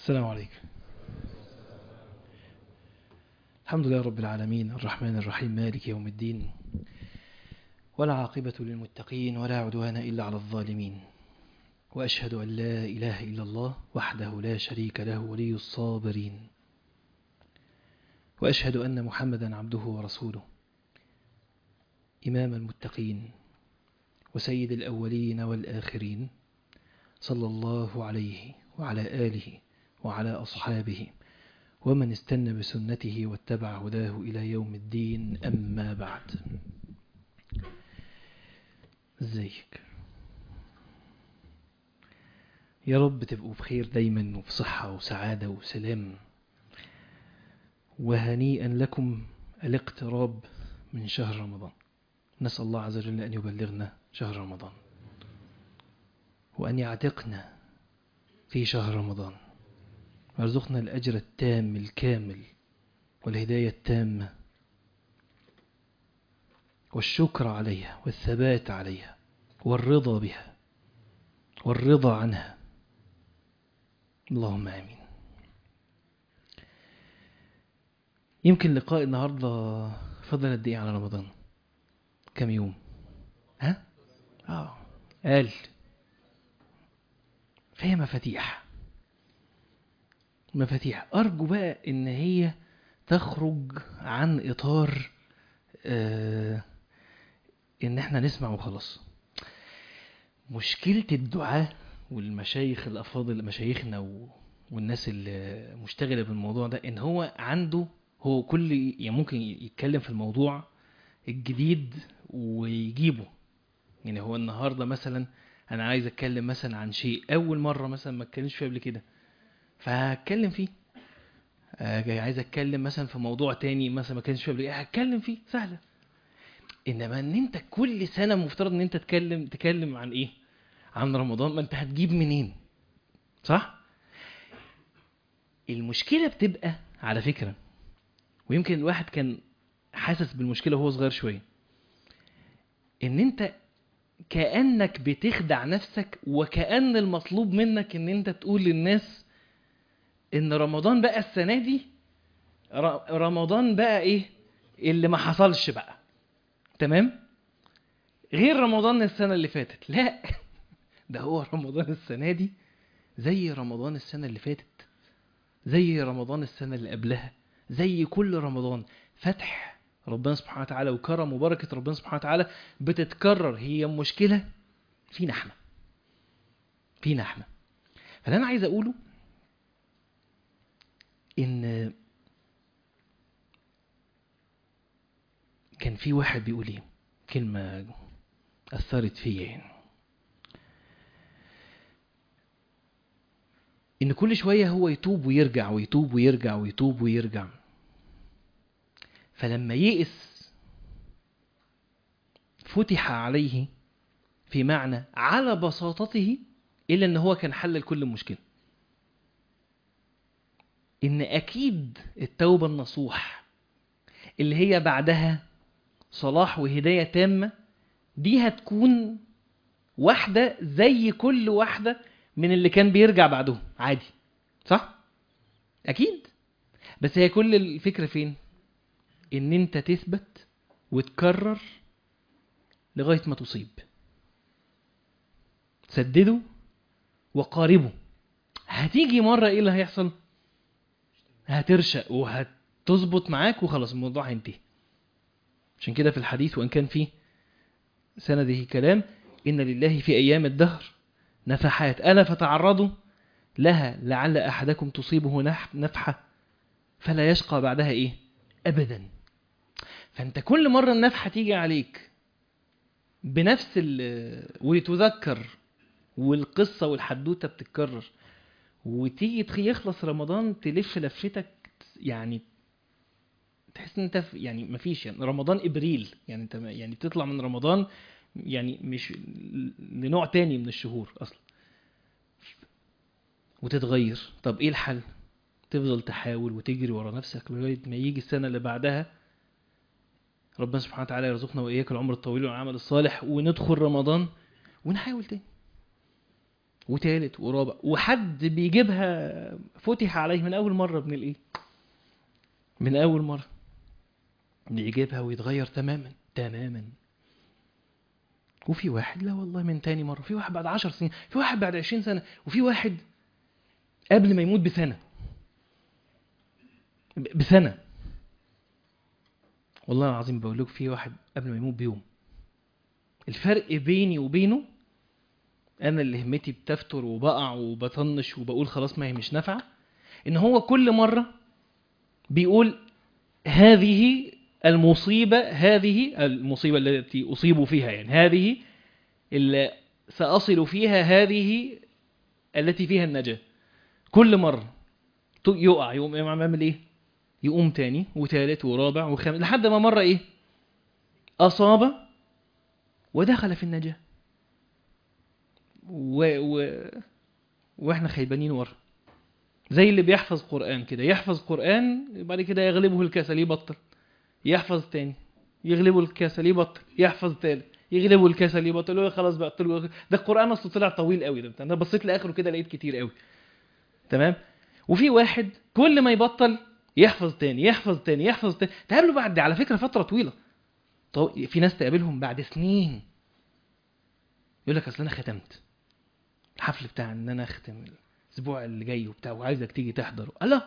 السلام عليكم الحمد لله رب العالمين الرحمن الرحيم مالك يوم الدين ولا عاقبة للمتقين ولا عدوان إلا على الظالمين وأشهد أن لا إله إلا الله وحده لا شريك له ولي الصابرين وأشهد أن محمدا عبده ورسوله إمام المتقين وسيد الأولين والآخرين صلى الله عليه وعلى آله وعلى أصحابه ومن استنى بسنته واتبع هداه إلى يوم الدين أما بعد ازيك يا رب تبقوا بخير دايما وفي صحة وسعادة وسلام وهنيئا لكم الاقتراب من شهر رمضان نسأل الله عز وجل أن يبلغنا شهر رمضان وأن يعتقنا في شهر رمضان ويرزقنا الأجر التام الكامل والهداية التامة والشكر عليها والثبات عليها والرضا بها والرضا عنها اللهم آمين يمكن لقاء النهاردة فضل قد إيه على رمضان كم يوم ها آه قال فهي مفاتيح مفاتيح أرجو بقى إن هي تخرج عن إطار آه إن إحنا نسمع وخلاص مشكلة الدعاء والمشايخ الأفاضل مشايخنا و... والناس اللي مشتغلة بالموضوع ده إن هو عنده هو كل يعني ممكن يتكلم في الموضوع الجديد ويجيبه يعني هو النهارده مثلا انا عايز اتكلم مثلا عن شيء اول مره مثلا ما اتكلمش فيه قبل كده فهتكلم فيه آه عايز اتكلم مثلا في موضوع تاني مثلا ما كانش فيه قبل كده هتكلم فيه سهله انما ان انت كل سنه مفترض ان انت تتكلم تتكلم عن ايه عن رمضان ما انت هتجيب منين صح المشكله بتبقى على فكره ويمكن الواحد كان حاسس بالمشكله وهو صغير شويه ان انت كانك بتخدع نفسك وكأن المطلوب منك ان انت تقول للناس ان رمضان بقى السنه دي رمضان بقى ايه اللي ما حصلش بقى تمام غير رمضان السنه اللي فاتت لا ده هو رمضان السنه دي زي رمضان السنه اللي فاتت زي رمضان السنه اللي قبلها زي كل رمضان فتح ربنا سبحانه وتعالى وكرم وبركة ربنا سبحانه وتعالى بتتكرر هي مشكلة فينا احنا فينا احنا فاللي انا عايز اقوله ان كان في واحد بيقول ايه كلمة اثرت فيا يعني ان كل شوية هو يتوب ويرجع ويتوب ويرجع ويتوب ويرجع فلما يئس فتح عليه في معنى على بساطته إلا أن هو كان حل لكل مشكلة إن أكيد التوبة النصوح اللي هي بعدها صلاح وهداية تامة دي هتكون واحدة زي كل واحدة من اللي كان بيرجع بعدهم عادي صح؟ أكيد بس هي كل الفكرة فين؟ ان انت تثبت وتكرر لغاية ما تصيب سدده وقاربه هتيجي مرة ايه اللي هيحصل هترشق وهتظبط معاك وخلاص الموضوع هينتهي عشان كده في الحديث وان كان فيه سنده كلام ان لله في ايام الدهر نفحات الا فتعرضوا لها لعل احدكم تصيبه نفحة فلا يشقى بعدها ايه ابدا فانت كل مره النفحه تيجي عليك بنفس ال وتذكر والقصه والحدوته بتتكرر وتيجي يخلص رمضان تلف لفتك يعني تحس ان انت يعني مفيش يعني رمضان ابريل يعني انت يعني تطلع من رمضان يعني مش لنوع تاني من الشهور اصلا وتتغير طب ايه الحل تفضل تحاول وتجري ورا نفسك لغايه ما يجي السنه اللي بعدها ربنا سبحانه وتعالى يرزقنا واياك العمر الطويل والعمل الصالح وندخل رمضان ونحاول تاني وتالت ورابع وحد بيجيبها فتح عليه من اول مره من الايه من اول مره بيجيبها ويتغير تماما تماما وفي واحد لا والله من تاني مره في واحد بعد عشر سنين في واحد بعد عشرين سنه وفي واحد قبل ما يموت بسنه ب- بسنه والله العظيم بقول لكم في واحد قبل ما يموت بيوم الفرق بيني وبينه انا اللي همتي بتفتر وبقع وبطنش وبقول خلاص ما هي مش نافعه ان هو كل مره بيقول هذه المصيبه هذه المصيبه التي اصيب فيها يعني هذه اللي ساصل فيها هذه التي فيها النجاه كل مره ت- يقع يقوم يعمل ايه يقوم تاني وتالت ورابع وخامس لحد ما مره ايه اصاب ودخل في النجاه و... و... واحنا خيبانين ورا زي اللي بيحفظ قرآن كده يحفظ قرآن بعد كده يغلبه الكسل يبطل يحفظ تاني يغلبه الكسل يبطل يحفظ تالت يغلبه الكسل يبطل يقول خلاص بقى قلت له ده القرآن اصله طلع طويل قوي ده انا بصيت لاخره كده لقيت كتير قوي تمام وفي واحد كل ما يبطل يحفظ تاني يحفظ تاني يحفظ تاني تقابله بعد على فكرة فترة طويلة طو... في ناس تقابلهم بعد سنين يقول لك اصل انا ختمت الحفل بتاع ان انا اختم الاسبوع اللي جاي وبتاع وعايزك تيجي تحضر الله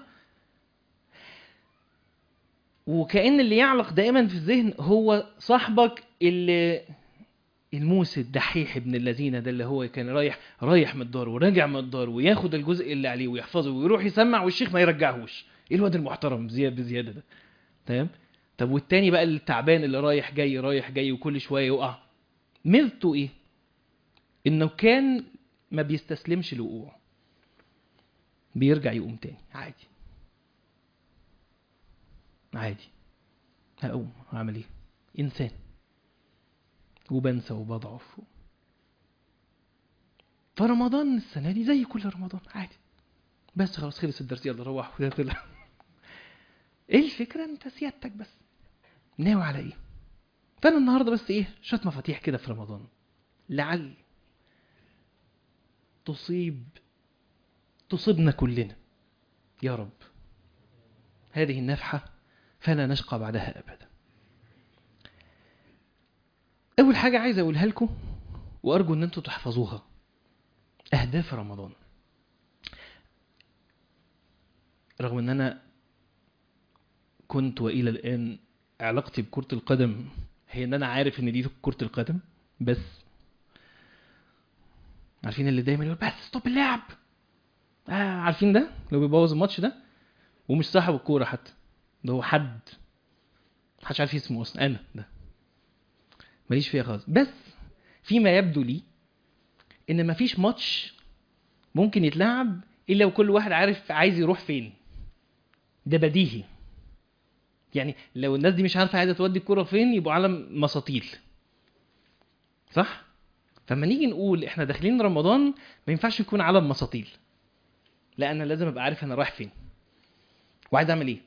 وكأن اللي يعلق دائما في الذهن هو صاحبك اللي الموس الدحيح ابن الذين ده اللي هو كان رايح رايح من الدار وراجع من الدار وياخد الجزء اللي عليه ويحفظه ويروح يسمع والشيخ ما يرجعهوش ايه الواد المحترم زياده بزياده ده تمام طب والتاني بقى التعبان اللي رايح جاي رايح جاي وكل شويه يقع ميزته ايه انه كان ما بيستسلمش لوقوعه بيرجع يقوم تاني عادي عادي هقوم هعمل ايه انسان وبنسى وبضعف فرمضان السنة دي زي كل رمضان عادي بس خلاص خلص الدرس يلا روح وده طلع ايه الفكرة انت سيادتك بس ناوي على ايه فانا النهاردة بس ايه شوية مفاتيح كده في رمضان لعل تصيب تصيبنا كلنا يا رب هذه النفحة فلا نشقى بعدها أبدا أول حاجة عايز أقولها لكم وأرجو أن أنتم تحفظوها أهداف رمضان رغم أن أنا كنت وإلى الآن علاقتي بكرة القدم هي أن أنا عارف أن دي كرة القدم بس عارفين اللي دايما يقول بس ستوب اللعب آه عارفين ده لو بيبوظ الماتش ده ومش صاحب الكوره حتى ده هو حد محدش عارف اسمه اصلا انا ده ماليش فيها خالص بس فيما يبدو لي ان مفيش ماتش ممكن يتلعب الا وكل واحد عارف عايز يروح فين ده بديهي يعني لو الناس دي مش عارفه عايزه تودي الكوره فين يبقوا عالم مساطيل صح فلما نيجي نقول احنا داخلين رمضان ما ينفعش يكون عالم مساطيل لا انا لازم ابقى عارف انا رايح فين وعايز اعمل ايه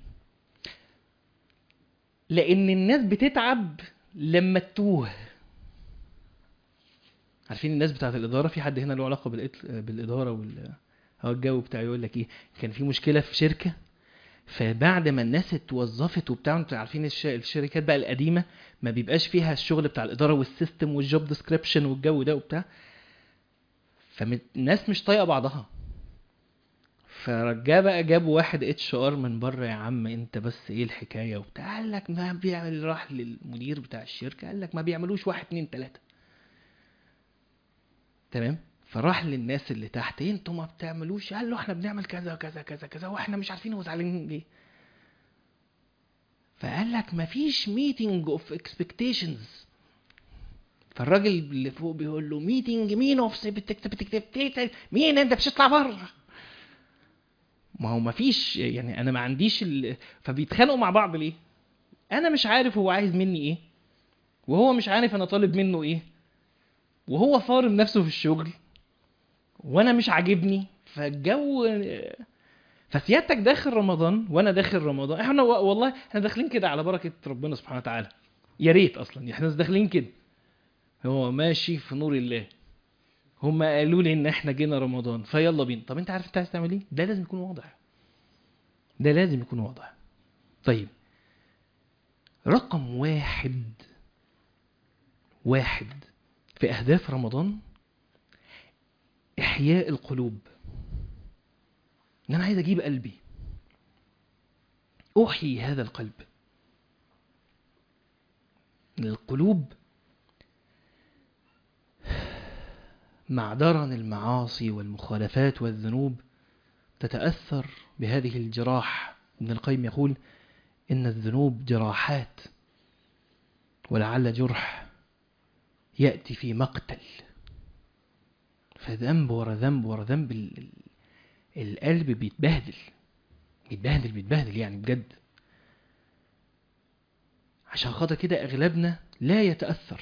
لان الناس بتتعب لما تتوه عارفين الناس بتاعت الاداره في حد هنا له علاقه بالإت- بالاداره وال هو الجو بتاعه يقول لك ايه كان في مشكله في شركه فبعد ما الناس اتوظفت وبتاع انتوا عارفين الش... الشركات بقى القديمه ما بيبقاش فيها الشغل بتاع الاداره والسيستم والجوب ديسكريبشن والجو ده وبتاع فالناس مش طايقه بعضها فرجاه بقى جابوا واحد اتش ار من بره يا عم انت بس ايه الحكايه وبتاع قال لك ما بيعمل راح للمدير بتاع الشركه قال لك ما بيعملوش واحد اتنين تلاته تمام فراح للناس اللي تحت إيه انتوا ما بتعملوش قال له احنا بنعمل كذا كذا كذا كذا واحنا مش عارفين هو زعلانين ليه فقال لك مفيش ميتنج اوف اكسبكتيشنز فالراجل اللي فوق بيقول له ميتنج مين اوف مين انت مش تطلع بره ما هو مفيش يعني انا ما عنديش ال... فبيتخانقوا مع بعض ليه انا مش عارف هو عايز مني ايه وهو مش عارف انا طالب منه ايه وهو فارم نفسه في الشغل وانا مش عاجبني فالجو فسيادتك داخل رمضان وانا داخل رمضان احنا و- والله احنا داخلين كده على بركه ربنا سبحانه وتعالى يا ريت اصلا احنا داخلين كده هو ماشي في نور الله هم قالوا لي ان احنا جينا رمضان فيلا بينا طب انت عارف انت عايز تعمل ايه ده لازم يكون واضح ده لازم يكون واضح طيب رقم واحد واحد في اهداف رمضان احياء القلوب ان انا عايز اجيب قلبي احيي هذا القلب القلوب مع درن المعاصي والمخالفات والذنوب تتأثر بهذه الجراح ابن القيم يقول إن الذنوب جراحات ولعل جرح يأتي في مقتل فذنب ورا ذنب ورا ذنب ال- ال- القلب بيتبهدل بيتبهدل بيتبهدل يعني بجد عشان خاطر كده أغلبنا لا يتأثر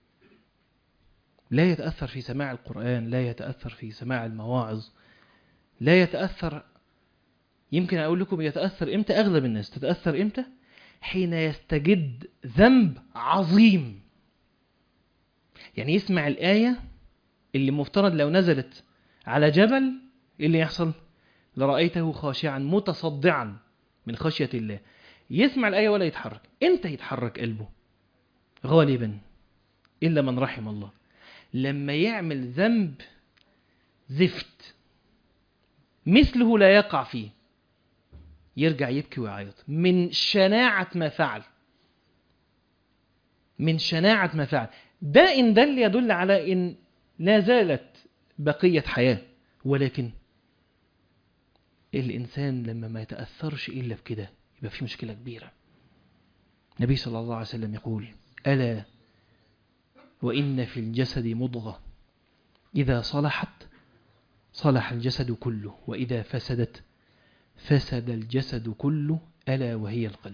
لا يتأثر في سماع القرآن لا يتأثر في سماع المواعظ لا يتأثر يمكن أقول لكم يتأثر إمتى أغلب الناس تتأثر إمتى حين يستجد ذنب عظيم يعني يسمع الآية اللي مفترض لو نزلت على جبل إيه اللي يحصل لرأيته خاشعا متصدعا من خشية الله يسمع الآية ولا يتحرك إمتى يتحرك قلبه غالبا إلا من رحم الله لما يعمل ذنب زفت مثله لا يقع فيه يرجع يبكي ويعيط من شناعة ما فعل من شناعة ما فعل ده إن دل يدل على إن لا زالت بقية حياة ولكن الإنسان لما ما يتأثرش إلا بكده يبقى في مشكلة كبيرة النبي صلى الله عليه وسلم يقول ألا وإن في الجسد مضغة إذا صلحت صلح الجسد كله وإذا فسدت فسد الجسد كله ألا وهي القلب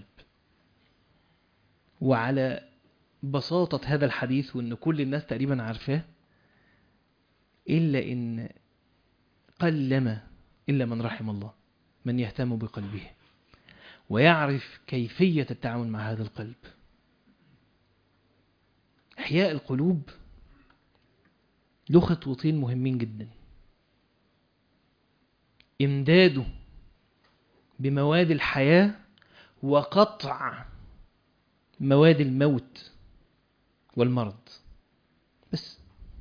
وعلى بساطة هذا الحديث وأن كل الناس تقريبا عارفاه إلا إن قلما إلا من رحم الله من يهتم بقلبه ويعرف كيفية التعامل مع هذا القلب إحياء القلوب له خطوتين مهمين جدا إمداده بمواد الحياة وقطع مواد الموت والمرض بس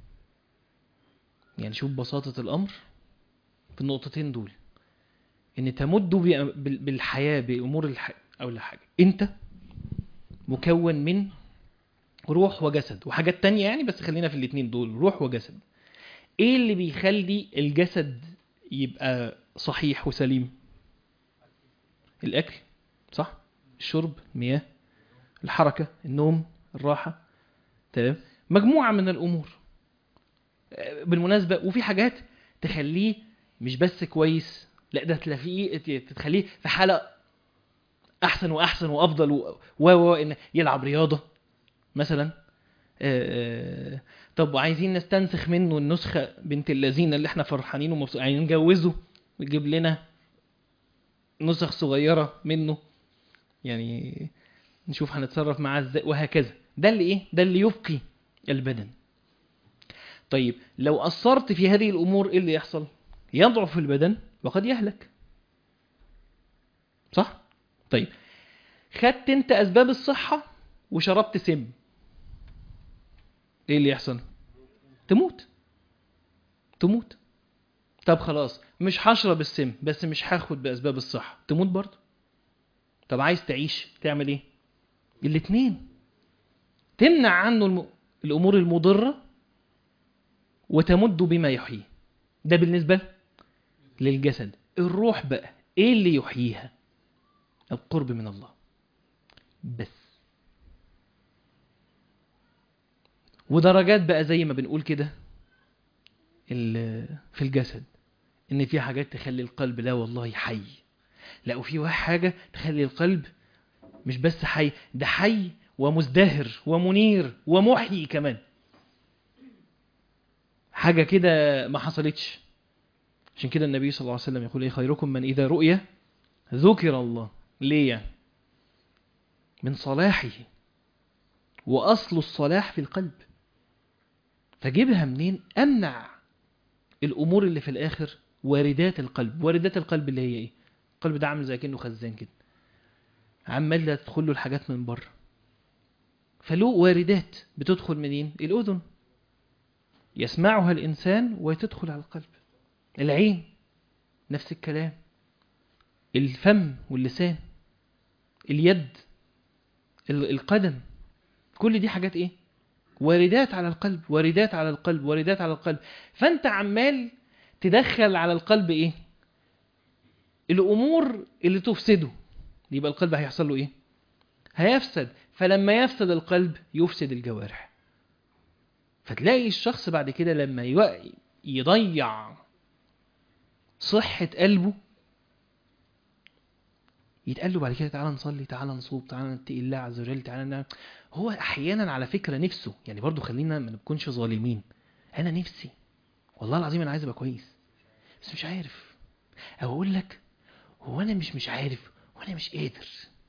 يعني شوف بساطة الأمر في النقطتين دول إن تمد بي- بالحياة بأمور الحياة أو لا حاجة أنت مكون من روح وجسد وحاجات تانية يعني بس خلينا في الاتنين دول روح وجسد ايه اللي بيخلي الجسد يبقى صحيح وسليم الاكل صح الشرب المياه الحركة النوم الراحة تمام مجموعة من الامور آه، بالمناسبة وفي حاجات تخليه مش بس كويس لا ده تلاقيه تخليه في حالة احسن واحسن وافضل و و و- ان يلعب رياضة مثلا آه، آه، طب وعايزين نستنسخ منه النسخة بنت اللذين اللي احنا فرحانين ومبسوطين يعني نجوزه ويجيب لنا نسخ صغيرة منه يعني نشوف هنتصرف معاه ازاي وهكذا ده اللي ايه ده اللي يبقي البدن طيب لو قصرت في هذه الامور ايه اللي يحصل يضعف البدن وقد يهلك صح طيب خدت انت اسباب الصحة وشربت سم ايه اللي يحصل تموت تموت طب خلاص مش هشرب السم بس مش هاخد باسباب الصحة تموت برضه طب عايز تعيش تعمل ايه الاتنين تمنع عنه الم... الامور المضرة وتمد بما يحييه ده بالنسبة للجسد الروح بقى ايه اللي يحييها القرب من الله بس ودرجات بقى زي ما بنقول كده ال- في الجسد ان في حاجات تخلي القلب لا والله حي لا وفي واحد حاجة تخلي القلب مش بس حي ده حي ومزدهر ومنير ومحيي كمان حاجة كده ما حصلتش عشان كده النبي صلى الله عليه وسلم يقول ايه خيركم من إذا رؤي ذكر الله ليه يعني؟ من صلاحه وأصل الصلاح في القلب فجيبها منين أمنع الامور اللي في الاخر واردات القلب واردات القلب اللي هي ايه القلب ده عامل زي كانه خزان كده عمال ده تدخل له الحاجات من بره فله واردات بتدخل منين الاذن يسمعها الانسان وتدخل على القلب العين نفس الكلام الفم واللسان اليد ال- القدم كل دي حاجات ايه واردات على القلب واردات على القلب واردات على القلب فانت عمال تدخل على القلب ايه الامور اللي تفسده يبقى القلب هيحصل له ايه هيفسد فلما يفسد القلب يفسد الجوارح فتلاقي الشخص بعد كده لما يو- يضيع صحة قلبه يتقال له بعد كده تعالى نصلي تعالى نصوم تعالى نتقي الله عز وجل تعالى نعمل هو احيانا على فكره نفسه يعني برضو خلينا ما نكونش ظالمين انا نفسي والله العظيم انا عايز ابقى كويس بس مش عارف او اقول لك هو انا مش مش عارف وانا مش قادر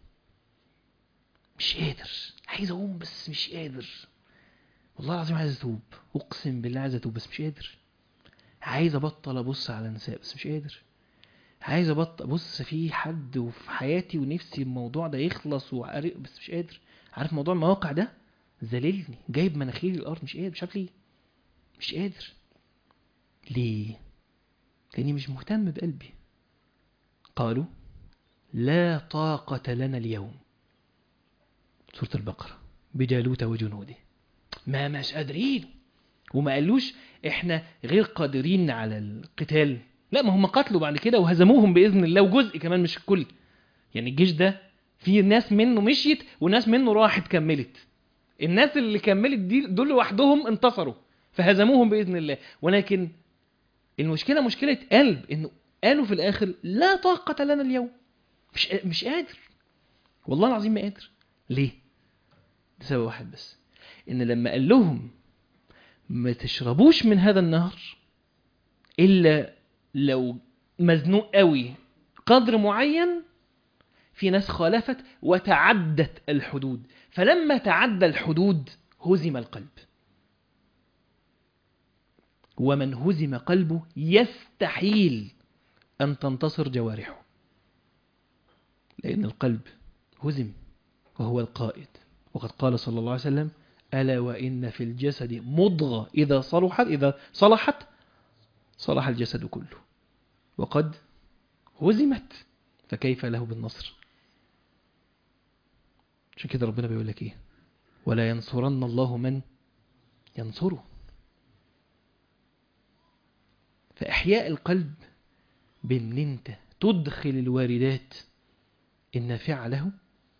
مش قادر عايز اقوم بس مش قادر والله العظيم عايز اتوب اقسم بالله عايز اتوب بس مش قادر عايز ابطل ابص على النساء بس مش قادر عايز ابطل بص في حد وفي حياتي ونفسي الموضوع ده يخلص وعارف بس مش قادر عارف موضوع المواقع ده ذللني جايب مناخيري الارض مش قادر مش عارف ليه مش قادر ليه لاني مش مهتم بقلبي قالوا لا طاقة لنا اليوم سورة البقرة بجالوت وجنوده ما مش قادرين وما قالوش احنا غير قادرين على القتال لا ما هم قتلوا بعد كده وهزموهم باذن الله وجزء كمان مش الكل يعني الجيش ده في ناس منه مشيت وناس منه راحت كملت الناس اللي كملت دي دول لوحدهم انتصروا فهزموهم باذن الله ولكن المشكله مشكله قلب انه قالوا في الاخر لا طاقه لنا اليوم مش مش قادر والله العظيم ما قادر ليه لسبب واحد بس ان لما قال لهم ما تشربوش من هذا النهر الا لو مزنوق قوي قدر معين في ناس خالفت وتعدت الحدود فلما تعدى الحدود هزم القلب ومن هزم قلبه يستحيل أن تنتصر جوارحه لأن القلب هزم وهو القائد وقد قال صلى الله عليه وسلم ألا وإن في الجسد مضغة إذا صلحت إذا صلحت صلح الجسد كله وقد هزمت فكيف له بالنصر عشان كده ربنا بيقول لك ايه ولا ينصرن الله من ينصره فإحياء القلب بأن أنت تدخل الواردات النافعة له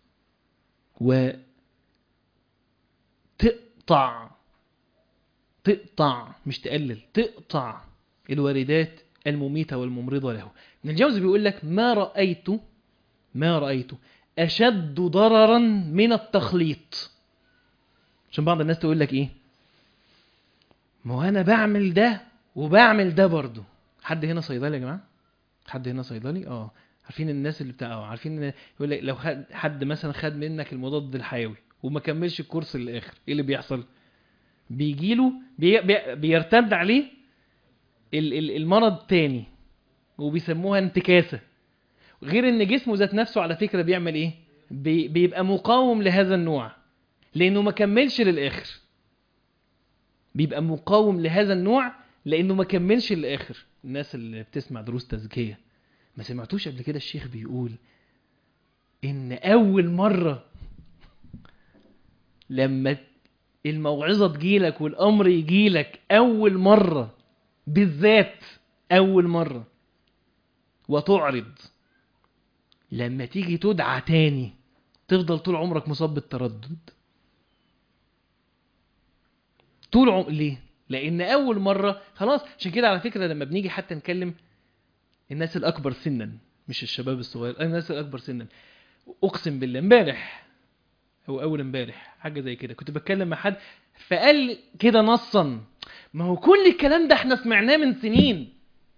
وتقطع تقطع مش تقلل تقطع الواردات المميتة والممرضة له ابن الجوزي بيقول لك ما رأيت ما رأيت أشد ضررا من التخليط عشان بعض الناس تقول لك إيه ما هو أنا بعمل ده وبعمل ده برضه حد هنا صيدلي يا جماعة حد هنا صيدلي اه عارفين الناس اللي بتاع عارفين ان يقول لك لو خد حد مثلا خد منك المضاد الحيوي وما كملش الكورس للاخر ايه اللي بيحصل بيجيله بي بي بيرتد عليه ال- ال- المرض تاني وبيسموها انتكاسة غير ان جسمه ذات نفسه على فكرة بيعمل ايه بي بيبقى مقاوم لهذا النوع لانه ما كملش للاخر بيبقى مقاوم لهذا النوع لانه ما كملش للاخر الناس اللي بتسمع دروس تزكية ما سمعتوش قبل كده الشيخ بيقول ان اول مرة لما الموعظة تجيلك والامر يجيلك اول مرة بالذات اول مرة وتعرض لما تيجي تدعى تاني تفضل طول عمرك مصاب بالتردد طول عمر ليه لان اول مره خلاص عشان كده على فكره لما بنيجي حتى نكلم الناس الاكبر سنا مش الشباب الصغير الناس الاكبر سنا اقسم بالله امبارح او اول امبارح حاجه زي كده كنت بتكلم مع حد فقال كده نصا ما هو كل الكلام ده احنا سمعناه من سنين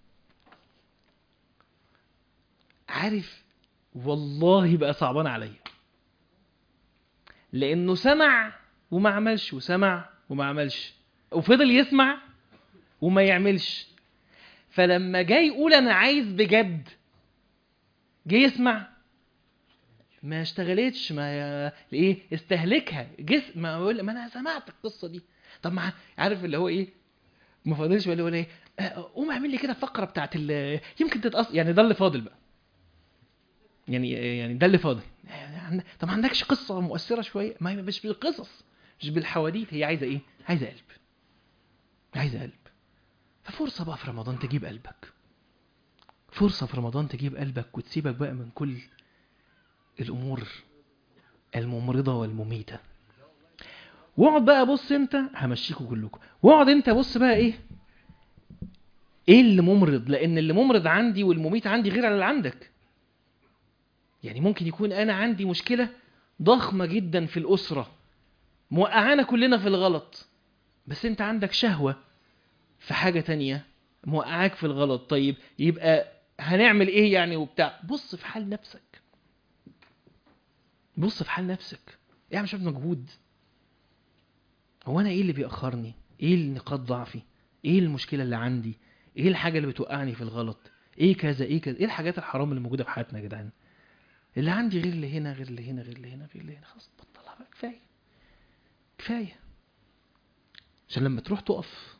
عارف والله بقى صعبان عليا لانه سمع وما عملش وسمع وما عملش وفضل يسمع وما يعملش فلما جاي يقول انا عايز بجد جه يسمع ما اشتغلتش ما ايه استهلكها جسم ما اقول ما انا سمعت القصه دي طب ما عارف اللي هو ايه ما فاضلش ولا ولا ايه آه، قوم اعمل لي كده الفقره بتاعت ال يمكن تتقص يعني ده اللي فاضل بقى يعني يعني ده اللي فاضل يعني طب ما عندكش قصه مؤثره شويه ما هي مش بالقصص مش بالحواديت هي عايزه ايه عايزه قلب عايزه قلب ففرصه بقى في رمضان تجيب قلبك فرصه في رمضان تجيب قلبك وتسيبك بقى من كل الامور الممرضه والمميته واقعد بقى بص انت همشيكوا كلكم واقعد انت بص بقى ايه ايه اللي ممرض لان اللي ممرض عندي والمميت عندي غير على اللي عندك يعني ممكن يكون انا عندي مشكله ضخمه جدا في الاسره موقعانا كلنا في الغلط بس انت عندك شهوه في حاجه تانية موقعاك في الغلط طيب يبقى هنعمل ايه يعني وبتاع بص في حال نفسك بص في حال نفسك اعمل شويه مجهود هو انا ايه اللي بيأخرني ايه نقاط ضعفي ايه المشكله اللي عندي ايه الحاجه اللي بتوقعني في الغلط ايه كذا ايه كذا ايه الحاجات الحرام اللي موجوده في حياتنا يا جدعان اللي عندي غير اللي هنا غير اللي هنا غير اللي هنا غير اللي هنا خلاص بطلها بقى كفايه كفايه عشان لما تروح تقف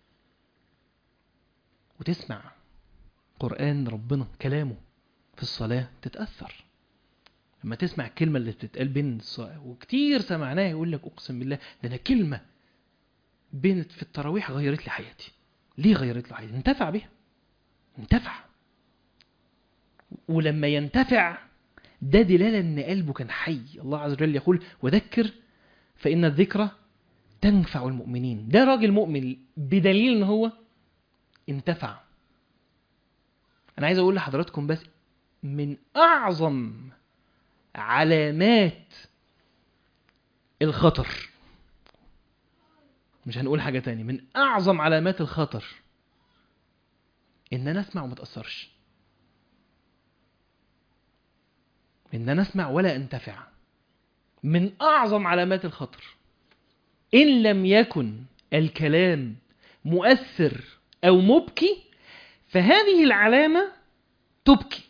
وتسمع قرآن ربنا كلامه في الصلاة تتأثر لما تسمع الكلمة اللي بتتقال بين الصلاة وكتير سمعناها يقول لك أقسم بالله ده أنا كلمة بين في التراويح غيرت لي حياتي ليه غيرت له حياتي انتفع بها انتفع ولما ينتفع ده دلالة ان قلبه كان حي الله عز وجل يقول وذكر فإن الذكرى تنفع المؤمنين ده راجل مؤمن بدليل ان هو انتفع انا عايز اقول لحضراتكم بس من اعظم علامات الخطر مش هنقول حاجة تاني من اعظم علامات الخطر ان انا اسمع وما اتأثرش ان انا اسمع ولا انتفع من اعظم علامات الخطر ان لم يكن الكلام مؤثر او مبكي فهذه العلامة تبكي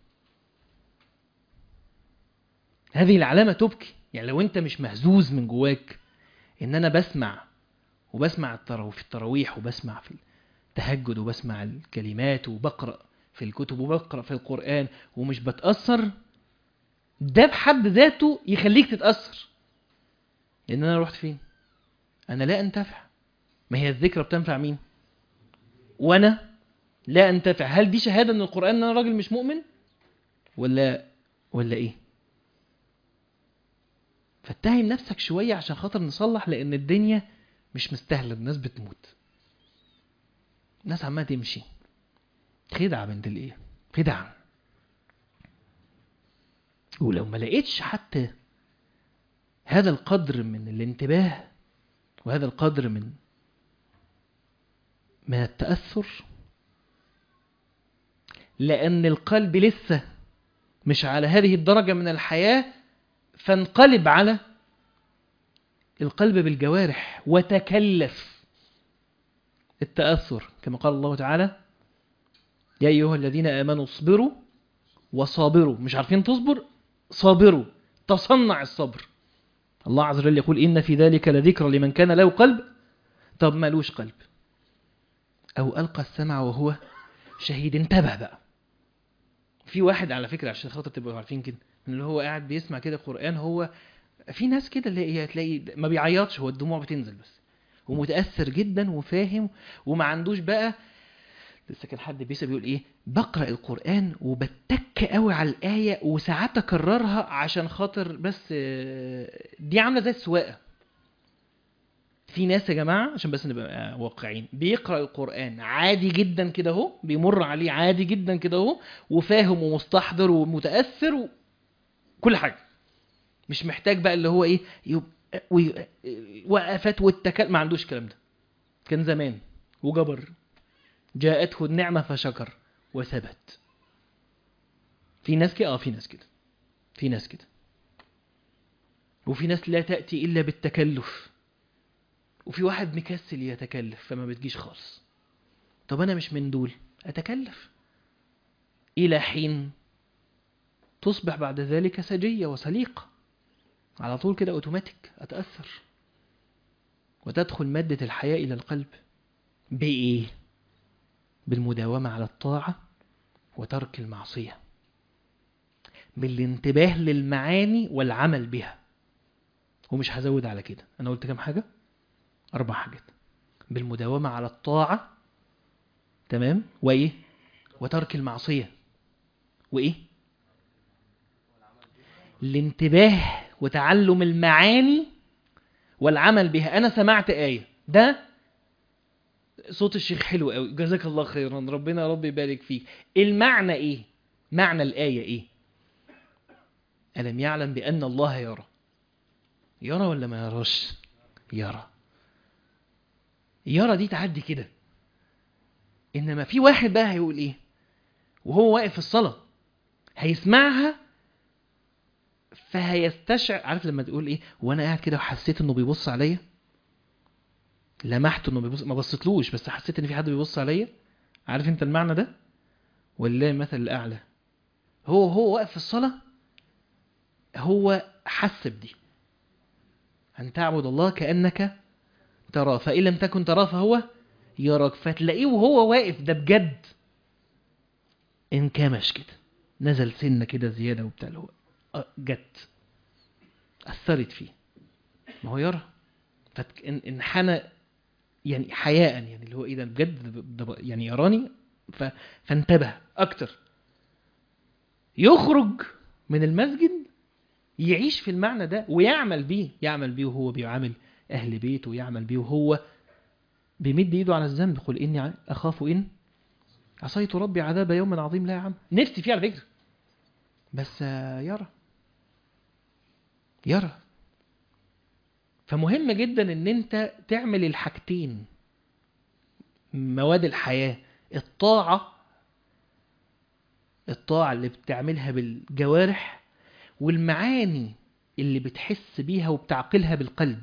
هذه العلامة تبكي يعني لو انت مش مهزوز من جواك ان انا بسمع وبسمع التراويح في التراويح وبسمع في التهجد وبسمع الكلمات وبقرأ في الكتب وبقرأ في القرآن ومش بتأثر ده بحد ذاته يخليك تتأثر لأن أنا رحت فين؟ أنا لا أنتفع ما هي الذكرى بتنفع مين؟ وأنا لا أنتفع هل دي شهادة من القرآن أن أنا راجل مش مؤمن؟ ولا ولا إيه؟ فاتهم نفسك شوية عشان خاطر نصلح لأن الدنيا مش مستاهلة الناس بتموت الناس عمالة تمشي خدعة بنت الإيه؟ خدعة ولو ما لقيتش حتى هذا القدر من الانتباه وهذا القدر من من التأثر لأن القلب لسه مش على هذه الدرجة من الحياة فانقلب على القلب بالجوارح وتكلف التأثر كما قال الله تعالى يا أيها الذين آمنوا اصبروا وصابروا مش عارفين تصبر صابروا تصنع الصبر الله عز وجل يقول إن في ذلك لذكرى لمن كان له قلب طب مالوش قلب أو ألقى السمع وهو شهيد انتبه بقى في واحد على فكرة عشان خاطر تبقوا عارفين كده اللي هو قاعد بيسمع كده قرآن هو في ناس كده اللي هي تلاقي ما بيعيطش هو الدموع بتنزل بس ومتأثر جدا وفاهم وما عندوش بقى لسه كان حد بيسأل بيقول ايه بقرأ القرآن وبتك قوي على الآية وساعات أكررها عشان خاطر بس دي عاملة زي السواقة في ناس يا جماعة عشان بس نبقى واقعين بيقرأ القرآن عادي جدا كده اهو بيمر عليه عادي جدا كده اهو وفاهم ومستحضر ومتأثر وكل حاجة مش محتاج بقى اللي هو ايه يبقى وقفات والتكال ما عندوش الكلام ده كان زمان وجبر جاءته النعمة فشكر وثبت في ناس كده اه في ناس كده في ناس كده وفي ناس لا تأتي إلا بالتكلف وفي واحد مكسل يتكلف فما بتجيش خالص طب أنا مش من دول أتكلف إلى حين تصبح بعد ذلك سجية وسليقة على طول كده أوتوماتيك أتأثر وتدخل مادة الحياة إلى القلب بإيه؟ بالمداومة على الطاعة وترك المعصية بالانتباه للمعاني والعمل بها ومش هزود على كده أنا قلت كام حاجة؟ أربع حاجات بالمداومة على الطاعة تمام وإيه؟ وترك المعصية وإيه؟ الانتباه وتعلم المعاني والعمل بها أنا سمعت آية ده صوت الشيخ حلو قوي جزاك الله خيرا ربنا يا رب يبارك فيك المعنى ايه معنى الآية ايه ألم يعلم بأن الله يرى يرى ولا ما يراش يرى يرى دي تعدي كده إنما في واحد بقى هيقول ايه وهو واقف في الصلاة هيسمعها فهيستشعر عارف لما تقول ايه وانا قاعد كده وحسيت انه بيبص عليا لمحت انه بيبص ما بصيتلوش بس حسيت ان في حد بيبص عليا عارف انت المعنى ده ولله المثل الاعلى هو هو واقف في الصلاه هو حس بدي ان تعبد الله كانك تراه فان لم تكن تراه فهو يراك فتلاقيه وهو واقف ده بجد انكمش كده نزل سنه كده زياده وبتاع اللي هو جت اثرت فيه ما هو يرى فانحنى يعني حياء يعني اللي هو ايه ده بجد ده يعني يراني ف... فانتبه اكتر يخرج من المسجد يعيش في المعنى ده ويعمل بيه يعمل بيه وهو بيعامل اهل بيته ويعمل بيه وهو بيمد ايده على الذنب قل اني اخاف ان عصيت ربي عذاب يوم عظيم لا يا عم نفسي فيه على فكره بس يرى يرى فمهم جدا ان انت تعمل الحاجتين مواد الحياة الطاعة الطاعة اللي بتعملها بالجوارح والمعاني اللي بتحس بيها وبتعقلها بالقلب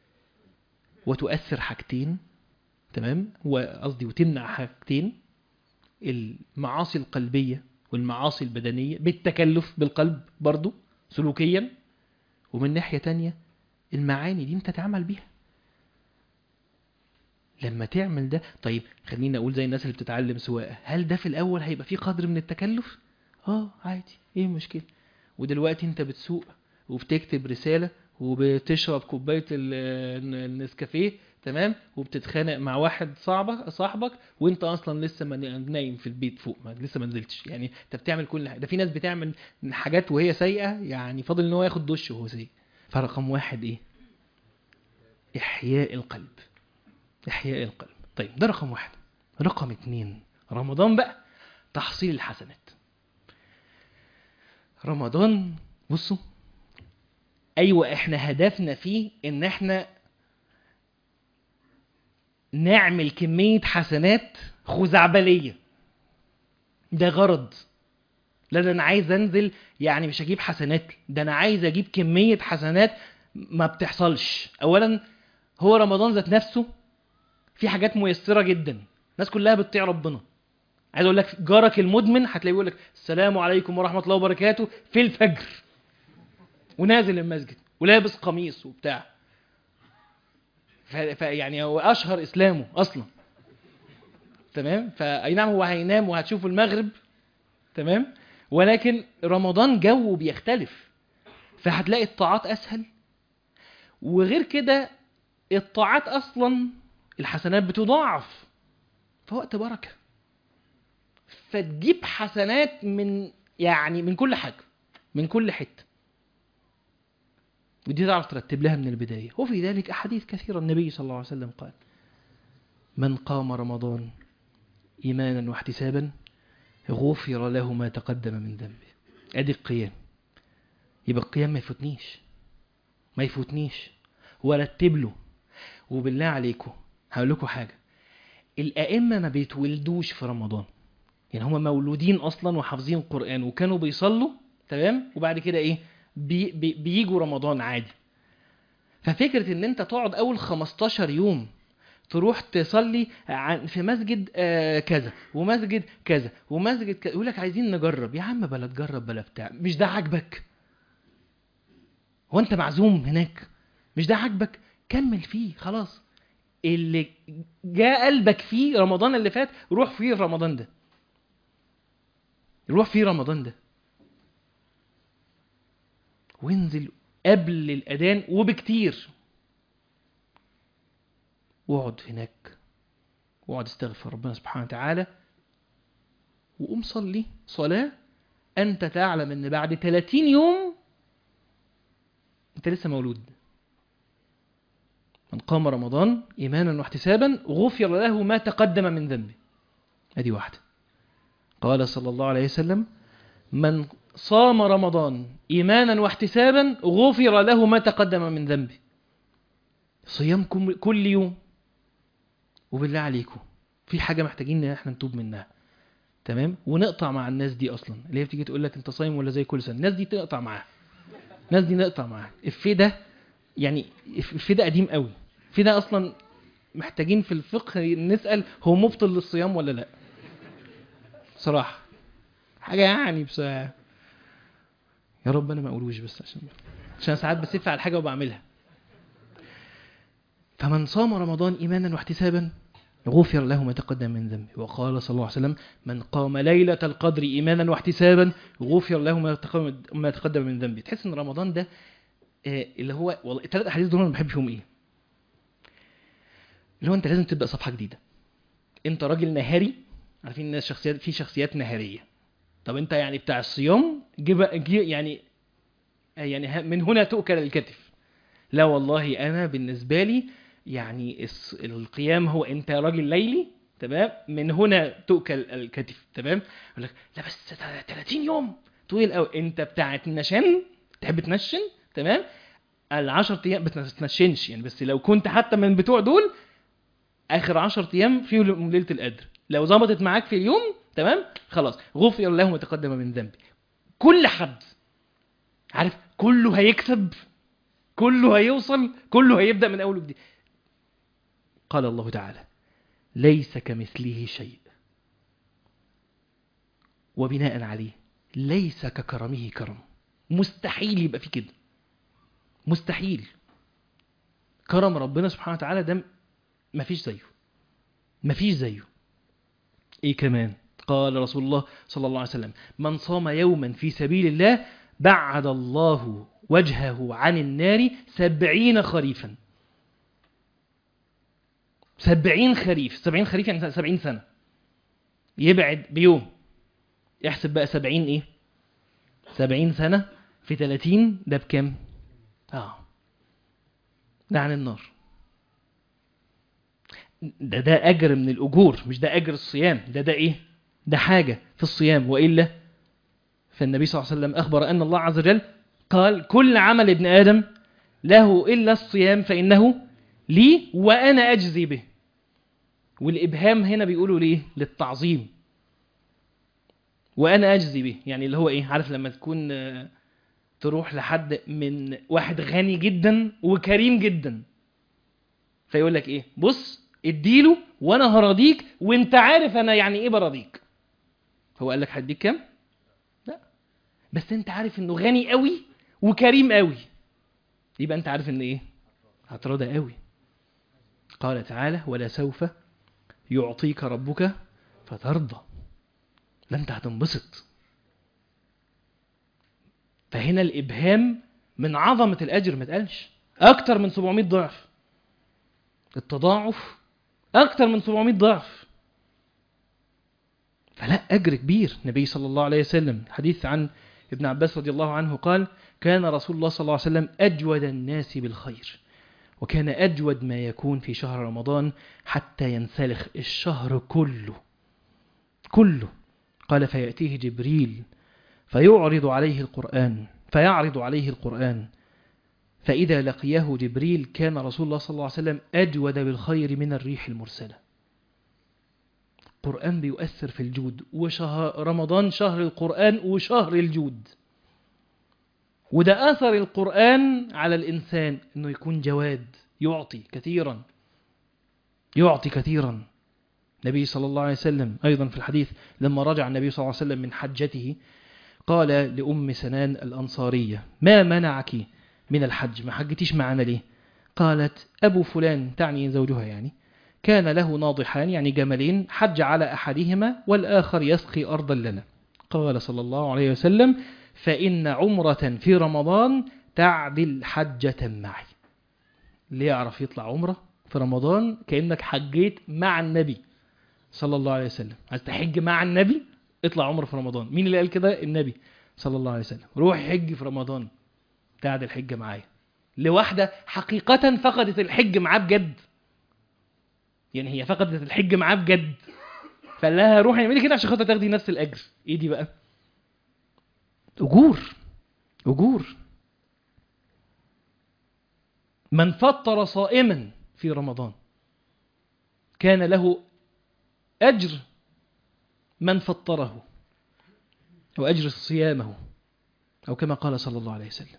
وتؤثر حاجتين تمام وقصدي وتمنع حاجتين المعاصي القلبية والمعاصي البدنية بالتكلف بالقلب برضو سلوكيا ومن ناحية تانية المعاني دي انت تعمل بيها لما تعمل ده طيب خلينا اقول زي الناس اللي بتتعلم سواقه هل ده في الاول هيبقى فيه قدر من التكلف اه عادي ايه المشكله ودلوقتي انت بتسوق وبتكتب رساله وبتشرب كوبايه النسكافيه تمام وبتتخانق مع واحد صاحبك صاحبك وانت اصلا لسه نايم في البيت فوق ما لسه ما نزلتش يعني انت بتعمل كل حاجه ده في ناس بتعمل حاجات وهي سيئه يعني فاضل ان هو ياخد دش وهو سيء فرقم واحد ايه احياء القلب احياء القلب طيب ده رقم واحد رقم اتنين رمضان بقى تحصيل الحسنات رمضان بصوا ايوه احنا هدفنا فيه ان احنا نعمل كمية حسنات خزعبلية ده غرض لا ده انا عايز انزل يعني مش هجيب حسنات ده انا عايز اجيب كمية حسنات ما بتحصلش اولا هو رمضان ذات نفسه في حاجات ميسرة جدا الناس كلها بتطيع ربنا عايز اقول لك جارك المدمن هتلاقيه يقول لك السلام عليكم ورحمة الله وبركاته في الفجر ونازل المسجد ولابس قميص وبتاع فيعني هو اشهر اسلامه اصلا تمام فاي نعم هو هينام وهتشوفوا المغرب تمام ولكن رمضان جو بيختلف فهتلاقي الطاعات اسهل وغير كده الطاعات اصلا الحسنات بتضاعف فوقت بركه فتجيب حسنات من يعني من كل حاجه من كل حته ودي تعرف ترتب لها من البداية وفي ذلك أحاديث كثيرة النبي صلى الله عليه وسلم قال من قام رمضان إيمانا واحتسابا غفر له ما تقدم من ذنبه أدي القيام يبقى القيام ما يفوتنيش ما يفوتنيش ورتب له وبالله عليكم هقول لكم حاجة الأئمة ما بيتولدوش في رمضان يعني هم مولودين أصلا وحافظين القرآن وكانوا بيصلوا تمام وبعد كده إيه بي بي بيجوا رمضان عادي ففكرة ان انت تقعد اول 15 يوم تروح تصلي عن- في مسجد آه، كذا ومسجد كذا ومسجد كذا يقول لك عايزين نجرب يا عم بلا تجرب بلا بتاع مش ده عاجبك هو انت معزوم هناك مش ده عاجبك كمل فيه خلاص اللي جاء قلبك فيه رمضان اللي فات روح فيه رمضان ده روح فيه رمضان ده وانزل قبل الأذان وبكتير واقعد هناك واقعد استغفر ربنا سبحانه وتعالى وقوم صلي صلاة أنت تعلم أن بعد 30 يوم أنت لسه مولود من قام رمضان إيمانا واحتسابا غفر له ما تقدم من ذنبه هذه واحدة قال صلى الله عليه وسلم من صام رمضان إيمانا واحتسابا غفر له ما تقدم من ذنبه صيام كم- كل يوم وبالله عليكم في حاجة محتاجين ان احنا نتوب منها تمام ونقطع مع الناس دي اصلا اللي هي بتيجي تقول لك انت صايم ولا زي كل سنه الناس دي تقطع معاها الناس دي نقطع معاها الفي ده يعني الفي ده قديم قوي الفي ده اصلا محتاجين في الفقه نسال هو مبطل للصيام ولا لا صراحه حاجه يعني بس يا رب انا ما اقولوش بس عشان عشان ساعات بسف على الحاجه وبعملها فمن صام رمضان ايمانا واحتسابا غفر له ما تقدم من ذنبه وقال صلى الله عليه وسلم من قام ليلة القدر إيمانا واحتسابا غفر له ما تقدم ما تقدم من ذنبه تحس إن رمضان ده آه، اللي هو والله الثلاث أحاديث دول أنا ما بحبش فيهم إيه اللي هو أنت لازم تبدأ صفحة جديدة أنت راجل نهاري عارفين الناس شخصيات في شخصيات نهارية طب أنت يعني بتاع الصيام جيب جي- يعني آه، يعني ه- من هنا تؤكل الكتف لا والله أنا بالنسبة لي يعني الس- القيام هو انت راجل ليلي تمام من هنا تؤكل الكتف تمام يقول لك لا بس ده 30 يوم طويل قوي انت بتاع النشان تحب تنشن تمام ال10 ايام بتنشنش يعني بس لو كنت حتى من بتوع دول اخر 10 ايام فيهم ليله القدر لو ظبطت معاك في اليوم تمام خلاص غفر له ما تقدم من ذنبي كل حد عارف كله هيكسب كله هيوصل كله هيبدا من اول وجديد قال الله تعالى ليس كمثله شيء وبناء عليه ليس ككرمه كرم مستحيل يبقى في كده مستحيل كرم ربنا سبحانه وتعالى ده مفيش زيه مفيش زيه ايه كمان قال رسول الله صلى الله عليه وسلم من صام يوما في سبيل الله بعد الله وجهه عن النار سبعين خريفا سبعين خريف سبعين خريف يعني سبعين سنة يبعد بيوم يحسب بقى سبعين ايه سبعين سنة في تلاتين ده بكام اه ده عن النار ده ده اجر من الاجور مش ده اجر الصيام ده ده ايه ده حاجة في الصيام وإلا فالنبي صلى الله عليه وسلم أخبر أن الله عز وجل قال كل عمل ابن آدم له إلا الصيام فإنه لي وأنا أجزي به والإبهام هنا بيقولوا ليه للتعظيم وأنا أجزي به يعني اللي هو إيه عارف لما تكون آه، تروح لحد من واحد غني جدا وكريم جدا فيقول لك إيه بص اديله وأنا هراضيك وأنت عارف أنا يعني إيه براضيك هو قال لك هديك كام؟ لا بس أنت عارف إنه غني قوي وكريم قوي يبقى أنت عارف إن إيه؟ هتراضى قوي قال تعالى ولا سوف يعطيك ربك فترضى لا انت هتنبسط فهنا الابهام من عظمه الاجر ما اتقالش اكتر من 700 ضعف التضاعف اكتر من 700 ضعف فلا اجر كبير النبي صلى الله عليه وسلم حديث عن ابن عباس رضي الله عنه قال كان رسول الله صلى الله عليه وسلم اجود الناس بالخير وكان أجود ما يكون في شهر رمضان حتى ينسلخ الشهر كله كله قال فيأتيه جبريل فيعرض عليه القرآن فيعرض عليه القرآن فإذا لقيه جبريل كان رسول الله صلى الله عليه وسلم أجود بالخير من الريح المرسلة القرآن بيؤثر في الجود وشهر رمضان شهر القرآن وشهر الجود وده أثر القرآن على الإنسان إنه يكون جواد يعطي كثيرا يعطي كثيرا النبي صلى الله عليه وسلم أيضا في الحديث لما رجع النبي صلى الله عليه وسلم من حجته قال لأم سنان الأنصارية ما منعك من الحج ما حجتيش معنا ليه قالت أبو فلان تعني زوجها يعني كان له ناضحان يعني جملين حج على أحدهما والآخر يسقي أرضا لنا قال صلى الله عليه وسلم فإن عمرة في رمضان تعدل حجة معي اللي يعرف يطلع عمرة في رمضان كأنك حجيت مع النبي صلى الله عليه وسلم عايز تحج مع النبي اطلع عمره في رمضان مين اللي قال كده النبي صلى الله عليه وسلم روح حج في رمضان تعدل الحج معايا لواحدة حقيقة فقدت الحج معاه بجد يعني هي فقدت الحج معاه بجد فقال لها روحي اعملي كده عشان خاطر تاخدي نفس الاجر ايه دي بقى اجور اجور من فطر صائما في رمضان كان له اجر من فطره او اجر صيامه او كما قال صلى الله عليه وسلم